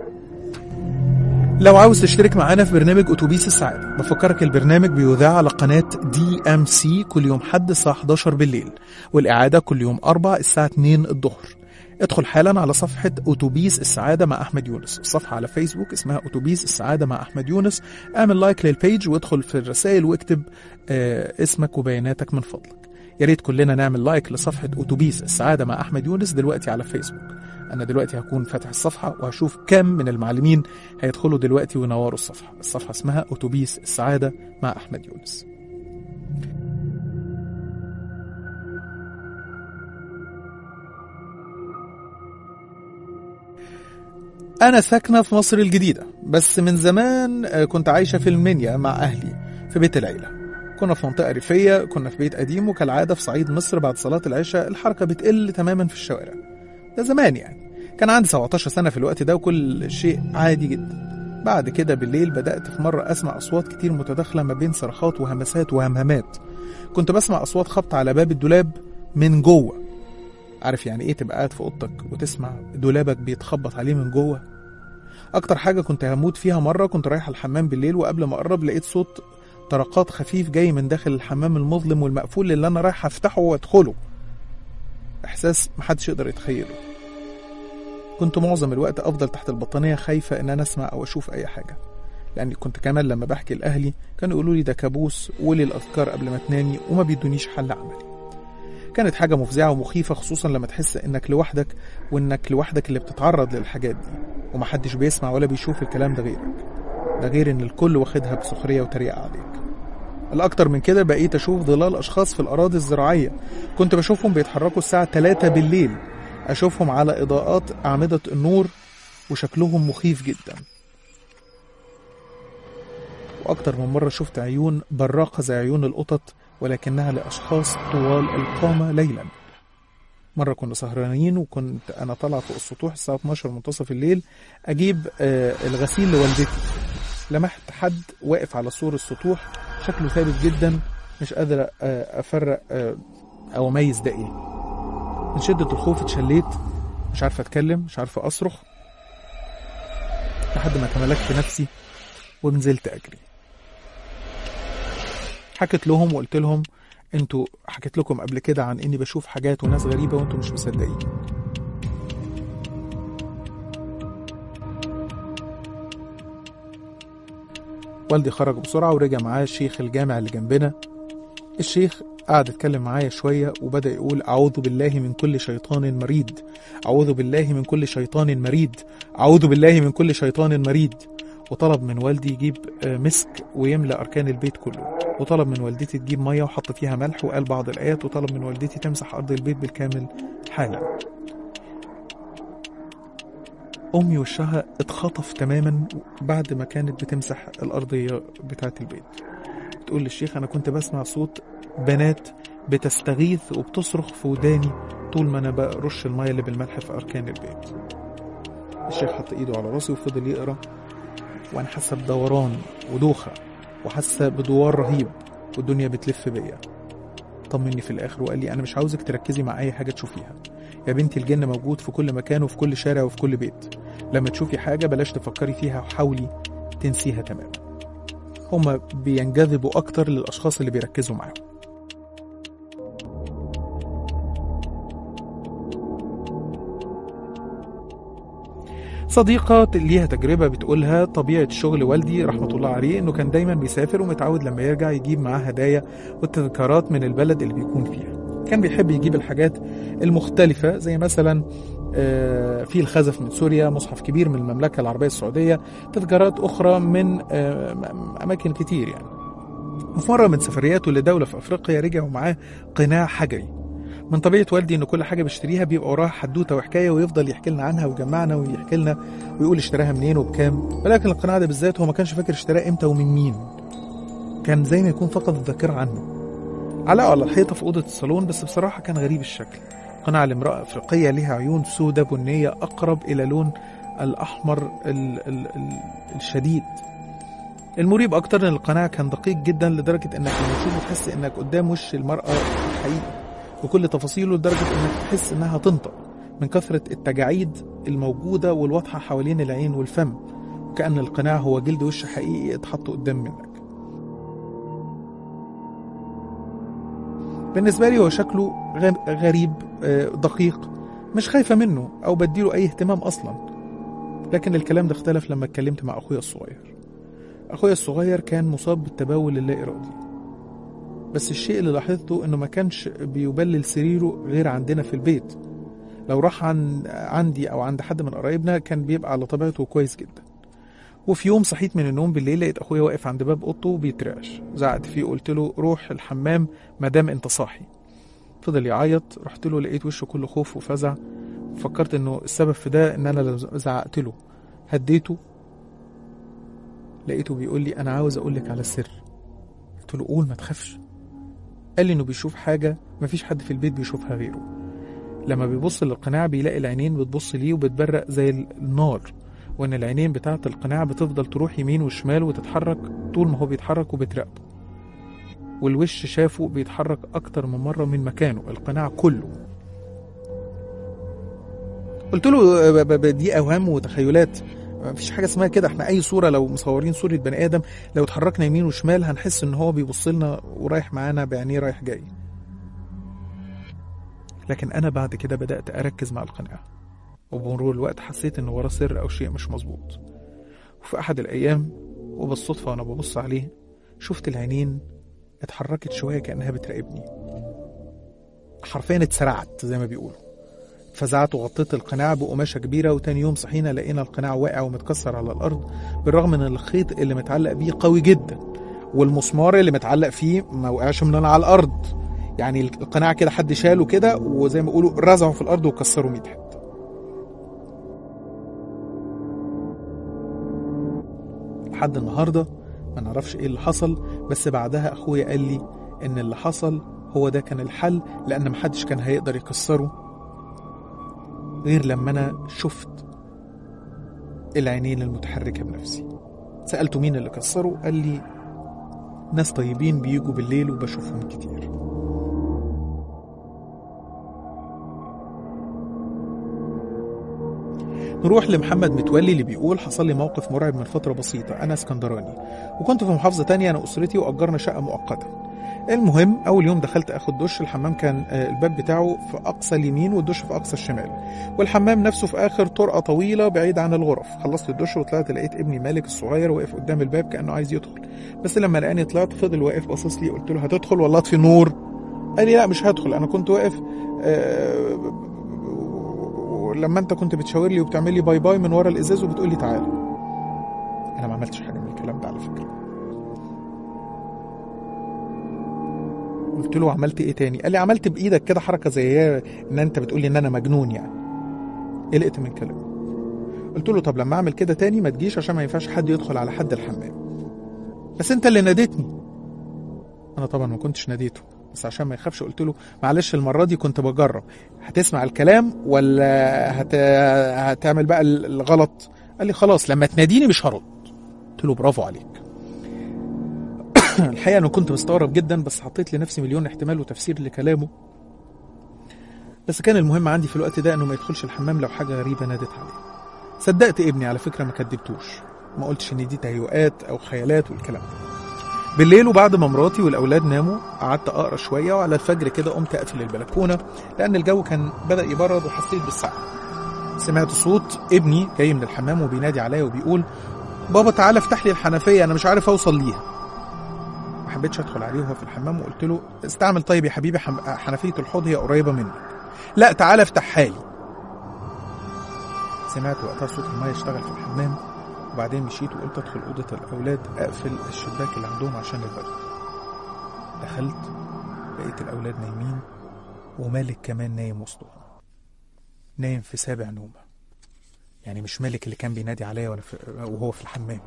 لو عاوز تشترك معانا في برنامج اتوبيس السعاده بفكرك البرنامج بيذاع على قناه دي ام سي كل يوم حد الساعه 11 بالليل والاعاده كل يوم اربع الساعه 2 الظهر ادخل حالا على صفحة أتوبيس السعادة مع أحمد يونس الصفحة على فيسبوك اسمها أتوبيس السعادة مع أحمد يونس اعمل لايك للبيج وادخل في الرسائل واكتب آه اسمك وبياناتك من فضلك يا ريت كلنا نعمل لايك لصفحة أتوبيس السعادة مع أحمد يونس دلوقتي على فيسبوك أنا دلوقتي هكون فاتح الصفحة وهشوف كم من المعلمين هيدخلوا دلوقتي وينوروا الصفحة الصفحة اسمها أتوبيس السعادة مع أحمد يونس أنا ساكنة في مصر الجديدة بس من زمان آه، كنت عايشة في المنيا مع أهلي في بيت العيلة كنا في منطقة ريفية كنا في بيت قديم وكالعادة في صعيد مصر بعد صلاة العشاء الحركة بتقل تماما في الشوارع ده زمان يعني كان عندي 17 سنة في الوقت ده وكل شيء عادي جدا بعد كده بالليل بدأت في مرة أسمع أصوات كتير متداخلة ما بين صرخات وهمسات وهمهمات كنت بسمع أصوات خبط على باب الدولاب من جوه عارف يعني ايه تبقى قاعد في اوضتك وتسمع دولابك بيتخبط عليه من جوه اكتر حاجه كنت هموت فيها مره كنت رايح الحمام بالليل وقبل ما اقرب لقيت صوت طرقات خفيف جاي من داخل الحمام المظلم والمقفول اللي انا رايح افتحه وادخله احساس محدش يقدر يتخيله كنت معظم الوقت افضل تحت البطانيه خايفه ان انا اسمع او اشوف اي حاجه لاني كنت كمان لما بحكي لاهلي كانوا يقولوا لي ده كابوس قولي الاذكار قبل ما تنامي وما بيدونيش حل عملي كانت حاجة مفزعة ومخيفة خصوصا لما تحس انك لوحدك وانك لوحدك اللي بتتعرض للحاجات دي ومحدش بيسمع ولا بيشوف الكلام ده غيرك ده غير ان الكل واخدها بسخرية وتريقة عليك الأكتر من كده بقيت أشوف ظلال أشخاص في الأراضي الزراعية كنت بشوفهم بيتحركوا الساعة 3 بالليل أشوفهم على إضاءات أعمدة النور وشكلهم مخيف جدا وأكتر من مرة شفت عيون براقة زي عيون القطط ولكنها لأشخاص طوال القامة ليلا مرة كنا سهرانين وكنت أنا طالع فوق السطوح الساعة 12 منتصف الليل أجيب آه الغسيل لوالدتي لمحت حد واقف على سور السطوح شكله ثابت جدا مش قادر آه أفرق آه أو أميز ده إيه من شدة الخوف اتشليت مش عارف أتكلم مش عارف أصرخ لحد ما تملكت نفسي ونزلت أجري حكيت لهم وقلت لهم انتوا حكيت لكم قبل كده عن اني بشوف حاجات وناس غريبة وانتوا مش مصدقين والدي خرج بسرعة ورجع معاه الشيخ الجامع اللي جنبنا الشيخ قعد يتكلم معايا شوية وبدأ يقول أعوذ بالله من كل شيطان مريد أعوذ بالله من كل شيطان مريد أعوذ بالله من كل شيطان مريد وطلب من والدي يجيب آه، مسك ويملى أركان البيت كله وطلب من والدتي تجيب مية وحط فيها ملح وقال بعض الآيات وطلب من والدتي تمسح أرض البيت بالكامل حالا أمي وشها اتخطف تماما بعد ما كانت بتمسح الأرضية بتاعة البيت تقول للشيخ أنا كنت بسمع صوت بنات بتستغيث وبتصرخ في وداني طول ما أنا برش المية اللي بالملح في أركان البيت الشيخ حط ايده على راسي وفضل يقرا وانا حاسه بدوران ودوخه وحاسه بدوار رهيب والدنيا بتلف بيا طمني في الاخر وقال لي انا مش عاوزك تركزي مع اي حاجه تشوفيها يا بنتي الجن موجود في كل مكان وفي كل شارع وفي كل بيت لما تشوفي حاجه بلاش تفكري فيها وحاولي تنسيها تماما هما بينجذبوا اكتر للاشخاص اللي بيركزوا معاهم صديقة ليها تجربة بتقولها طبيعة شغل والدي رحمة الله عليه إنه كان دايما بيسافر ومتعود لما يرجع يجيب معاه هدايا والتذكارات من البلد اللي بيكون فيها كان بيحب يجيب الحاجات المختلفة زي مثلا آه، في الخزف من سوريا مصحف كبير من المملكة العربية السعودية تذكارات أخرى من آه، م- أماكن كتير يعني وفي مرة من سفرياته لدولة في أفريقيا رجع ومعاه قناع حجري من طبيعة والدي إن كل حاجة بيشتريها بيبقى وراها حدوتة وحكاية ويفضل يحكي لنا عنها ويجمعنا ويحكي لنا ويقول اشتراها منين وبكام ولكن القناع ده بالذات هو ما كانش فاكر اشتراه امتى ومن مين كان زي ما يكون فقد الذاكرة عنه علقه على الحيطة في أوضة الصالون بس بصراحة كان غريب الشكل قناع لامرأة أفريقية لها عيون سودة بنية أقرب إلى لون الأحمر ال ال ال الشديد المريب أكتر إن القناع كان دقيق جدا لدرجة إنك لما تشوفه تحس إنك قدام وش المرأة الحقيقي وكل تفاصيله لدرجة إنك تحس إنها تنطق من كثرة التجاعيد الموجودة والواضحة حوالين العين والفم وكأن القناع هو جلد وش حقيقي اتحط قدام منك بالنسبة لي هو شكله غ- غريب آه، دقيق مش خايفة منه أو بديله أي اهتمام أصلا لكن الكلام ده اختلف لما اتكلمت مع أخويا الصغير أخويا الصغير كان مصاب بالتبول اللا إرادي بس الشيء اللي لاحظته إنه ما كانش بيبلل سريره غير عندنا في البيت لو راح عن عندي أو عند حد من قرايبنا كان بيبقى على طبيعته كويس جدا وفي يوم صحيت من النوم بالليل لقيت اخويا واقف عند باب اوضته وبيترعش زعقت فيه وقلت له روح الحمام مادام انت صاحي فضل يعيط رحت له لقيت وشه كله خوف وفزع فكرت انه السبب في ده ان انا لو زعقت له هديته لقيته بيقول لي انا عاوز اقول لك على سر قلت له قول ما تخافش قال لي انه بيشوف حاجه مفيش حد في البيت بيشوفها غيره لما بيبص للقناع بيلاقي العينين بتبص ليه وبتبرق زي النار وان العينين بتاعه القناع بتفضل تروح يمين وشمال وتتحرك طول ما هو بيتحرك وبتراقبه والوش شافه بيتحرك اكتر من مره من مكانه القناع كله قلت له ب- ب- ب- دي اوهام وتخيلات مفيش حاجه اسمها كده احنا اي صوره لو مصورين صوره بني ادم لو اتحركنا يمين وشمال هنحس ان هو بيبص لنا ورايح معانا بعينيه رايح جاي لكن انا بعد كده بدات اركز مع القناع وبمرور الوقت حسيت ان وراه سر او شيء مش مظبوط وفي احد الايام وبالصدفه وانا ببص عليه شفت العينين اتحركت شويه كانها بتراقبني حرفيا اتسرعت زي ما بيقولوا فزعت وغطيت القناع بقماشة كبيرة وتاني يوم صحينا لقينا القناع واقع ومتكسر على الأرض بالرغم من الخيط اللي متعلق بيه قوي جدا والمسمار اللي متعلق فيه ما وقعش مننا على الأرض يعني القناع كده حد شاله كده وزي ما بيقولوا رزعه في الأرض وكسره 100 حتة لحد النهارده ما نعرفش ايه اللي حصل بس بعدها اخويا قال لي ان اللي حصل هو ده كان الحل لان محدش كان هيقدر يكسره غير لما انا شفت العينين المتحركه بنفسي سالته مين اللي كسره قال لي ناس طيبين بيجوا بالليل وبشوفهم كتير نروح لمحمد متولي اللي بيقول حصل لي موقف مرعب من فترة بسيطة أنا اسكندراني وكنت في محافظة تانية أنا أسرتي وأجرنا شقة مؤقتة المهم أول يوم دخلت أخد دش الحمام كان آه، الباب بتاعه في أقصى اليمين والدش في أقصى الشمال والحمام نفسه في آخر طرقة طويلة بعيد عن الغرف خلصت الدش وطلعت لقيت ابني مالك الصغير واقف قدام الباب كأنه عايز يدخل بس لما لقاني طلعت فضل واقف باصص لي قلت له هتدخل ولا اطفي النور قال لي لا مش هدخل انا كنت واقف آه، لما انت كنت بتشاور لي وبتعمل لي باي باي من ورا الازاز وبتقول لي تعالى انا ما عملتش حاجه من الكلام ده على فكره قلت له عملت ايه تاني قال لي عملت بايدك كده حركه زي هي ان انت بتقول لي ان انا مجنون يعني قلقت من كلامه قلت له طب لما اعمل كده تاني ما تجيش عشان ما ينفعش حد يدخل على حد الحمام بس انت اللي ناديتني انا طبعا ما كنتش ناديته بس عشان ما يخافش قلت له معلش المره دي كنت بجرب هتسمع الكلام ولا هت... هتعمل بقى الغلط قال لي خلاص لما تناديني مش هرد قلت له برافو عليك الحقيقه انا كنت مستغرب جدا بس حطيت لنفسي مليون احتمال وتفسير لكلامه بس كان المهم عندي في الوقت ده انه ما يدخلش الحمام لو حاجه غريبه نادت عليه صدقت ابني على فكره ما كدبتوش ما قلتش ان دي تهيؤات او خيالات والكلام ده بالليل وبعد ما مراتي والاولاد ناموا قعدت اقرا شويه وعلى الفجر كده قمت اقفل البلكونه لان الجو كان بدا يبرد وحسيت بالسقعه سمعت صوت ابني جاي من الحمام وبينادي عليا وبيقول بابا تعالى افتح لي الحنفيه انا مش عارف اوصل ليها ما حبيتش ادخل عليه وهو في الحمام وقلت له استعمل طيب يا حبيبي حم... حنفيه الحوض هي قريبه منك لا تعالى افتحها لي سمعت وقتها صوت الميه اشتغل في الحمام وبعدين مشيت وقلت ادخل اوضه الاولاد اقفل الشباك اللي عندهم عشان البرد دخلت لقيت الاولاد نايمين ومالك كمان نايم وسطهم نايم في سابع نومه يعني مش مالك اللي كان بينادي عليا وانا في وهو في الحمام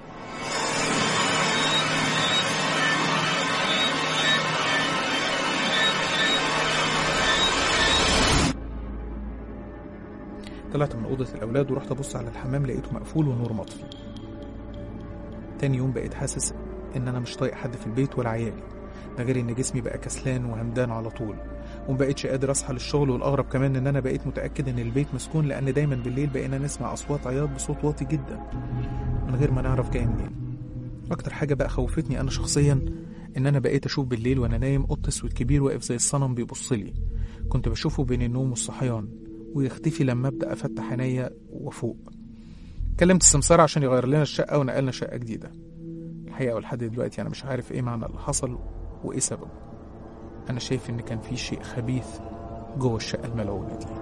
طلعت من أوضة الأولاد ورحت أبص على الحمام لقيته مقفول والنور مطفي تاني يوم بقيت حاسس إن أنا مش طايق حد في البيت ولا عيالي ده غير إن جسمي بقى كسلان وهمدان على طول ومبقتش قادر أصحى للشغل والأغرب كمان إن أنا بقيت متأكد إن البيت مسكون لأن دايما بالليل بقينا نسمع أصوات عياط بصوت واطي جدا من غير ما نعرف جاي منين أكتر حاجة بقى خوفتني أنا شخصيا إن أنا بقيت أشوف بالليل وأنا نايم قط أسود كبير واقف زي الصنم بيبصلي كنت بشوفه بين النوم والصحيان ويختفي لما ابدا افتح عينيا وافوق كلمت السمسار عشان يغير لنا الشقه ونقلنا شقه جديده الحقيقه ولحد دلوقتي انا مش عارف ايه معنى اللي حصل وايه سببه انا شايف ان كان في شيء خبيث جوه الشقه الملعونه دي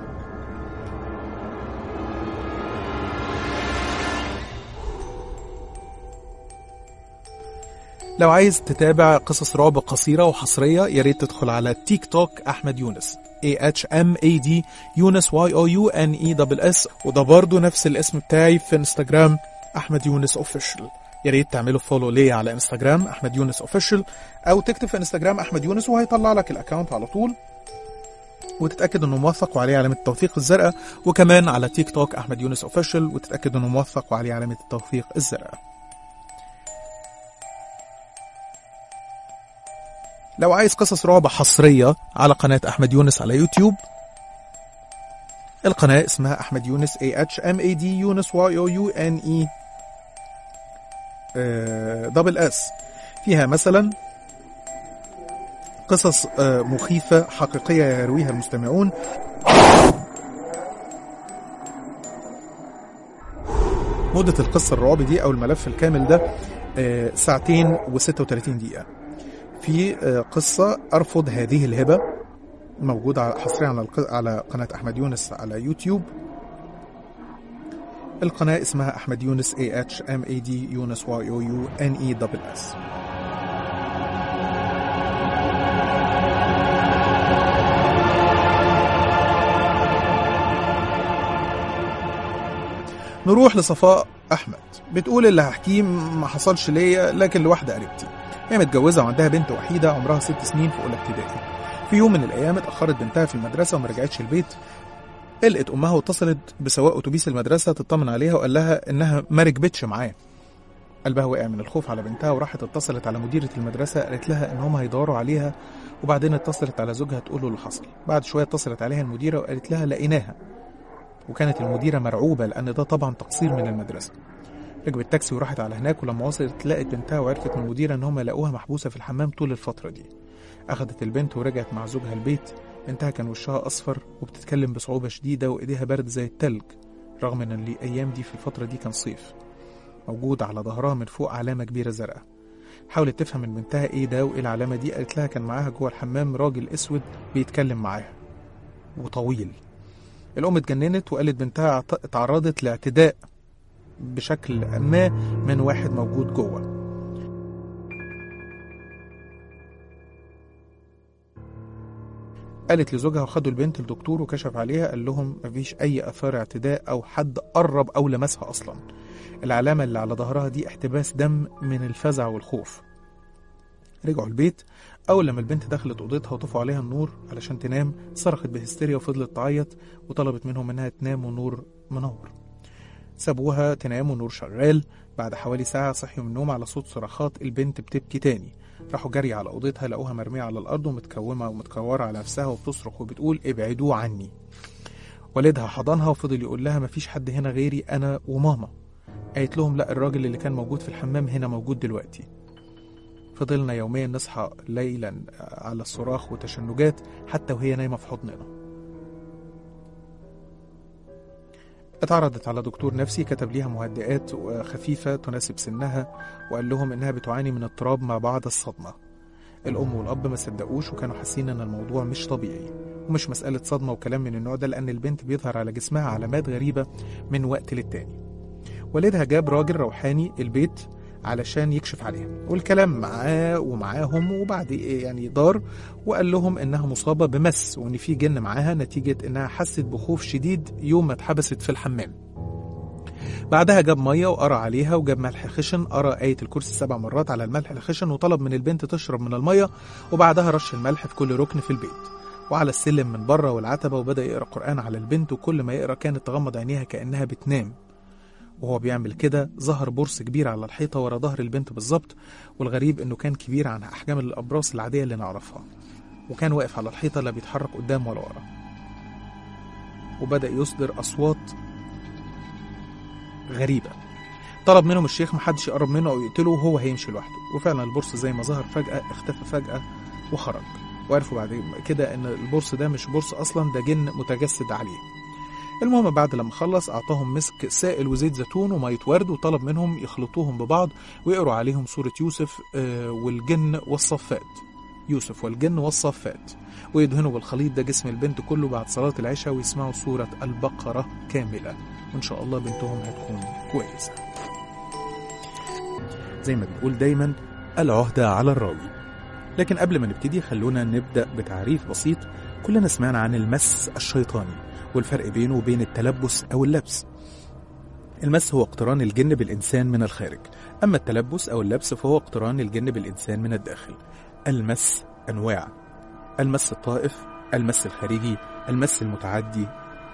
لو عايز تتابع قصص رعب قصيرة وحصرية يا ريت تدخل على تيك توك أحمد يونس A H M A D يونس Y O U N E S S وده برضه نفس الاسم بتاعي في انستجرام أحمد يونس اوفيشال يا ريت تعملوا فولو ليا على انستجرام أحمد يونس اوفيشال أو تكتب في انستجرام أحمد يونس وهيطلع لك الأكونت على طول وتتأكد انه موثق وعليه علامة التوثيق الزرقاء وكمان على تيك توك أحمد يونس اوفيشال وتتأكد انه موثق وعليه علامة التوثيق الزرقاء لو عايز قصص رعب حصرية على قناة أحمد يونس على يوتيوب القناة اسمها أحمد يونس A H M A D يونس Y O U N E دبل اس فيها مثلا قصص آه، مخيفة حقيقية يرويها المستمعون مدة القصة الرعب دي أو الملف الكامل ده آه، ساعتين و36 دقيقة في آه، قصة أرفض هذه الهبة موجودة على- حصريا على الق- على قناة أحمد يونس على يوتيوب القناة اسمها أحمد يونس A H M A D يونس Y O U N E S S نروح لصفاء أحمد بتقول اللي هحكيه ما حصلش ليا لكن لواحدة قريبتي هي متجوزة وعندها بنت وحيدة عمرها ست سنين في أولى ابتدائي في يوم من الأيام اتأخرت بنتها في المدرسة وما رجعتش البيت قلقت أمها واتصلت بسواق أتوبيس المدرسة تطمن عليها وقال لها إنها ما ركبتش معاه قلبها وقع من الخوف على بنتها وراحت اتصلت على مديرة المدرسة قالت لها إن هم هيدوروا عليها وبعدين اتصلت على زوجها تقول له اللي حصل بعد شوية اتصلت عليها المديرة وقالت لها لقيناها وكانت المديرة مرعوبة لأن ده طبعا تقصير من المدرسة ركبت تاكسي وراحت على هناك ولما وصلت لقت بنتها وعرفت من المديرة إن هم لقوها محبوسة في الحمام طول الفترة دي أخدت البنت ورجعت مع زوجها البيت بنتها كان وشها أصفر وبتتكلم بصعوبة شديدة وإيديها برد زي التلج رغم إن الأيام دي في الفترة دي كان صيف موجود على ظهرها من فوق علامة كبيرة زرقاء حاولت تفهم من بنتها ايه ده وايه العلامة دي قالت لها كان معاها جوه الحمام راجل اسود بيتكلم معاها وطويل الأم اتجننت وقالت بنتها اعت- اتعرضت لاعتداء بشكل ما من واحد موجود جوه قالت لزوجها وخدوا البنت الدكتور وكشف عليها قال لهم مفيش أي آثار اعتداء أو حد قرب أو لمسها أصلا العلامة اللي على ظهرها دي احتباس دم من الفزع والخوف رجعوا البيت أول لما البنت دخلت أوضتها وطفوا عليها النور علشان تنام صرخت بهستيريا وفضلت تعيط وطلبت منهم إنها تنام والنور منور سابوها تنام والنور شغال بعد حوالي ساعة صحيوا من النوم على صوت صراخات البنت بتبكي تاني راحوا جري على أوضتها لقوها مرمية على الأرض ومتكومة ومتكورة على نفسها وبتصرخ وبتقول ابعدوا عني والدها حضنها وفضل يقول لها مفيش حد هنا غيري أنا وماما قالت لهم لا الراجل اللي كان موجود في الحمام هنا موجود دلوقتي فضلنا يوميا نصحى ليلا على الصراخ وتشنجات حتى وهي نايمة في حضننا اتعرضت على دكتور نفسي كتب ليها مهدئات خفيفة تناسب سنها وقال لهم إنها بتعاني من اضطراب ما بعد الصدمة الأم والأب ما صدقوش وكانوا حاسين إن الموضوع مش طبيعي ومش مسألة صدمة وكلام من النوع ده لأن البنت بيظهر على جسمها علامات غريبة من وقت للتاني والدها جاب راجل روحاني البيت علشان يكشف عليها والكلام معاه ومعاهم وبعد يعني دار وقال لهم انها مصابه بمس وان في جن معاها نتيجه انها حست بخوف شديد يوم ما اتحبست في الحمام بعدها جاب ميه وقرا عليها وجاب ملح خشن قرا آية الكرسي سبع مرات على الملح الخشن وطلب من البنت تشرب من الميه وبعدها رش الملح في كل ركن في البيت وعلى السلم من بره والعتبة وبدأ يقرأ قرآن على البنت وكل ما يقرأ كانت تغمض عينيها كأنها بتنام وهو بيعمل كده ظهر برص كبير على الحيطة ورا ظهر البنت بالظبط والغريب إنه كان كبير عن أحجام الأبراص العادية اللي نعرفها وكان واقف على الحيطة لا بيتحرك قدام ولا ورا وبدأ يصدر أصوات غريبة طلب منهم الشيخ محدش يقرب منه أو يقتله وهو هيمشي لوحده وفعلا البرص زي ما ظهر فجأة اختفى فجأة وخرج وعرفوا بعد كده إن البرص ده مش برص أصلا ده جن متجسد عليه المهم بعد لما خلص أعطاهم مسك سائل وزيت زيتون ومية ورد وطلب منهم يخلطوهم ببعض ويقروا عليهم سورة يوسف والجن والصفات يوسف والجن والصفات ويدهنوا بالخليط ده جسم البنت كله بعد صلاة العشاء ويسمعوا سورة البقرة كاملة وإن شاء الله بنتهم هتكون كويسة زي ما بنقول دايما العهدة على الراوي لكن قبل ما نبتدي خلونا نبدأ بتعريف بسيط كلنا سمعنا عن المس الشيطاني والفرق بينه وبين التلبس أو اللبس المس هو اقتران الجن بالإنسان من الخارج أما التلبس أو اللبس فهو اقتران الجن بالإنسان من الداخل المس أنواع المس الطائف المس الخارجي المس المتعدي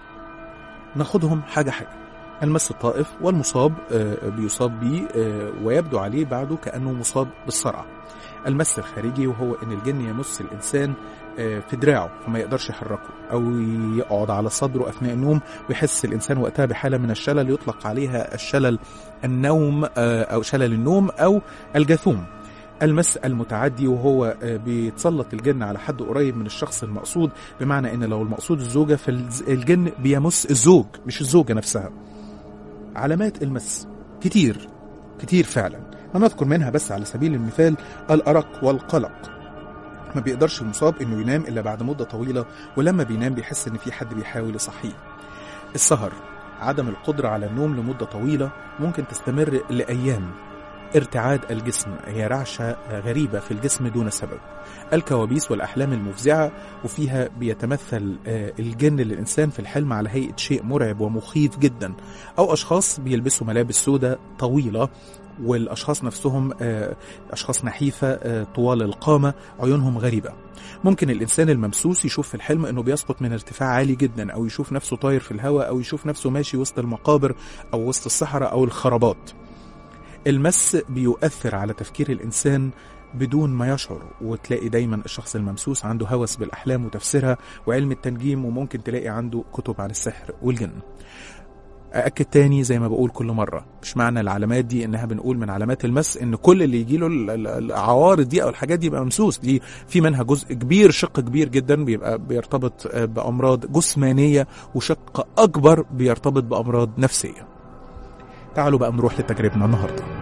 ناخدهم حاجة حاجة المس الطائف والمصاب بيصاب به ويبدو عليه بعده كأنه مصاب بالصرع المس الخارجي وهو ان الجن يمس الانسان في دراعه فما يقدرش يحركه او يقعد على صدره اثناء النوم ويحس الانسان وقتها بحاله من الشلل يطلق عليها الشلل النوم او شلل النوم او الجاثوم المس المتعدي وهو بيتسلط الجن على حد قريب من الشخص المقصود بمعنى ان لو المقصود الزوجه فالجن بيمس الزوج مش الزوجه نفسها علامات المس كتير كتير فعلا هنذكر منها بس على سبيل المثال الأرق والقلق ما بيقدرش المصاب انه ينام الا بعد مدة طويلة ولما بينام بيحس ان في حد بيحاول يصحيه السهر عدم القدرة على النوم لمدة طويلة ممكن تستمر لأيام ارتعاد الجسم هي رعشة غريبة في الجسم دون سبب الكوابيس والأحلام المفزعة وفيها بيتمثل الجن للإنسان في الحلم على هيئة شيء مرعب ومخيف جدا أو أشخاص بيلبسوا ملابس سوداء طويلة والأشخاص نفسهم أشخاص نحيفة طوال القامة عيونهم غريبة ممكن الإنسان الممسوس يشوف في الحلم أنه بيسقط من ارتفاع عالي جدا أو يشوف نفسه طاير في الهواء أو يشوف نفسه ماشي وسط المقابر أو وسط الصحراء أو الخرابات المس بيؤثر على تفكير الإنسان بدون ما يشعر وتلاقي دايما الشخص الممسوس عنده هوس بالأحلام وتفسيرها وعلم التنجيم وممكن تلاقي عنده كتب عن السحر والجن أأكد تاني زي ما بقول كل مرة مش معنى العلامات دي إنها بنقول من علامات المس إن كل اللي يجيله العوارض دي أو الحاجات دي يبقى ممسوس دي في منها جزء كبير شق كبير جدا بيبقى بيرتبط بأمراض جسمانية وشق أكبر بيرتبط بأمراض نفسية تعالوا بقى نروح لتجربنا النهارده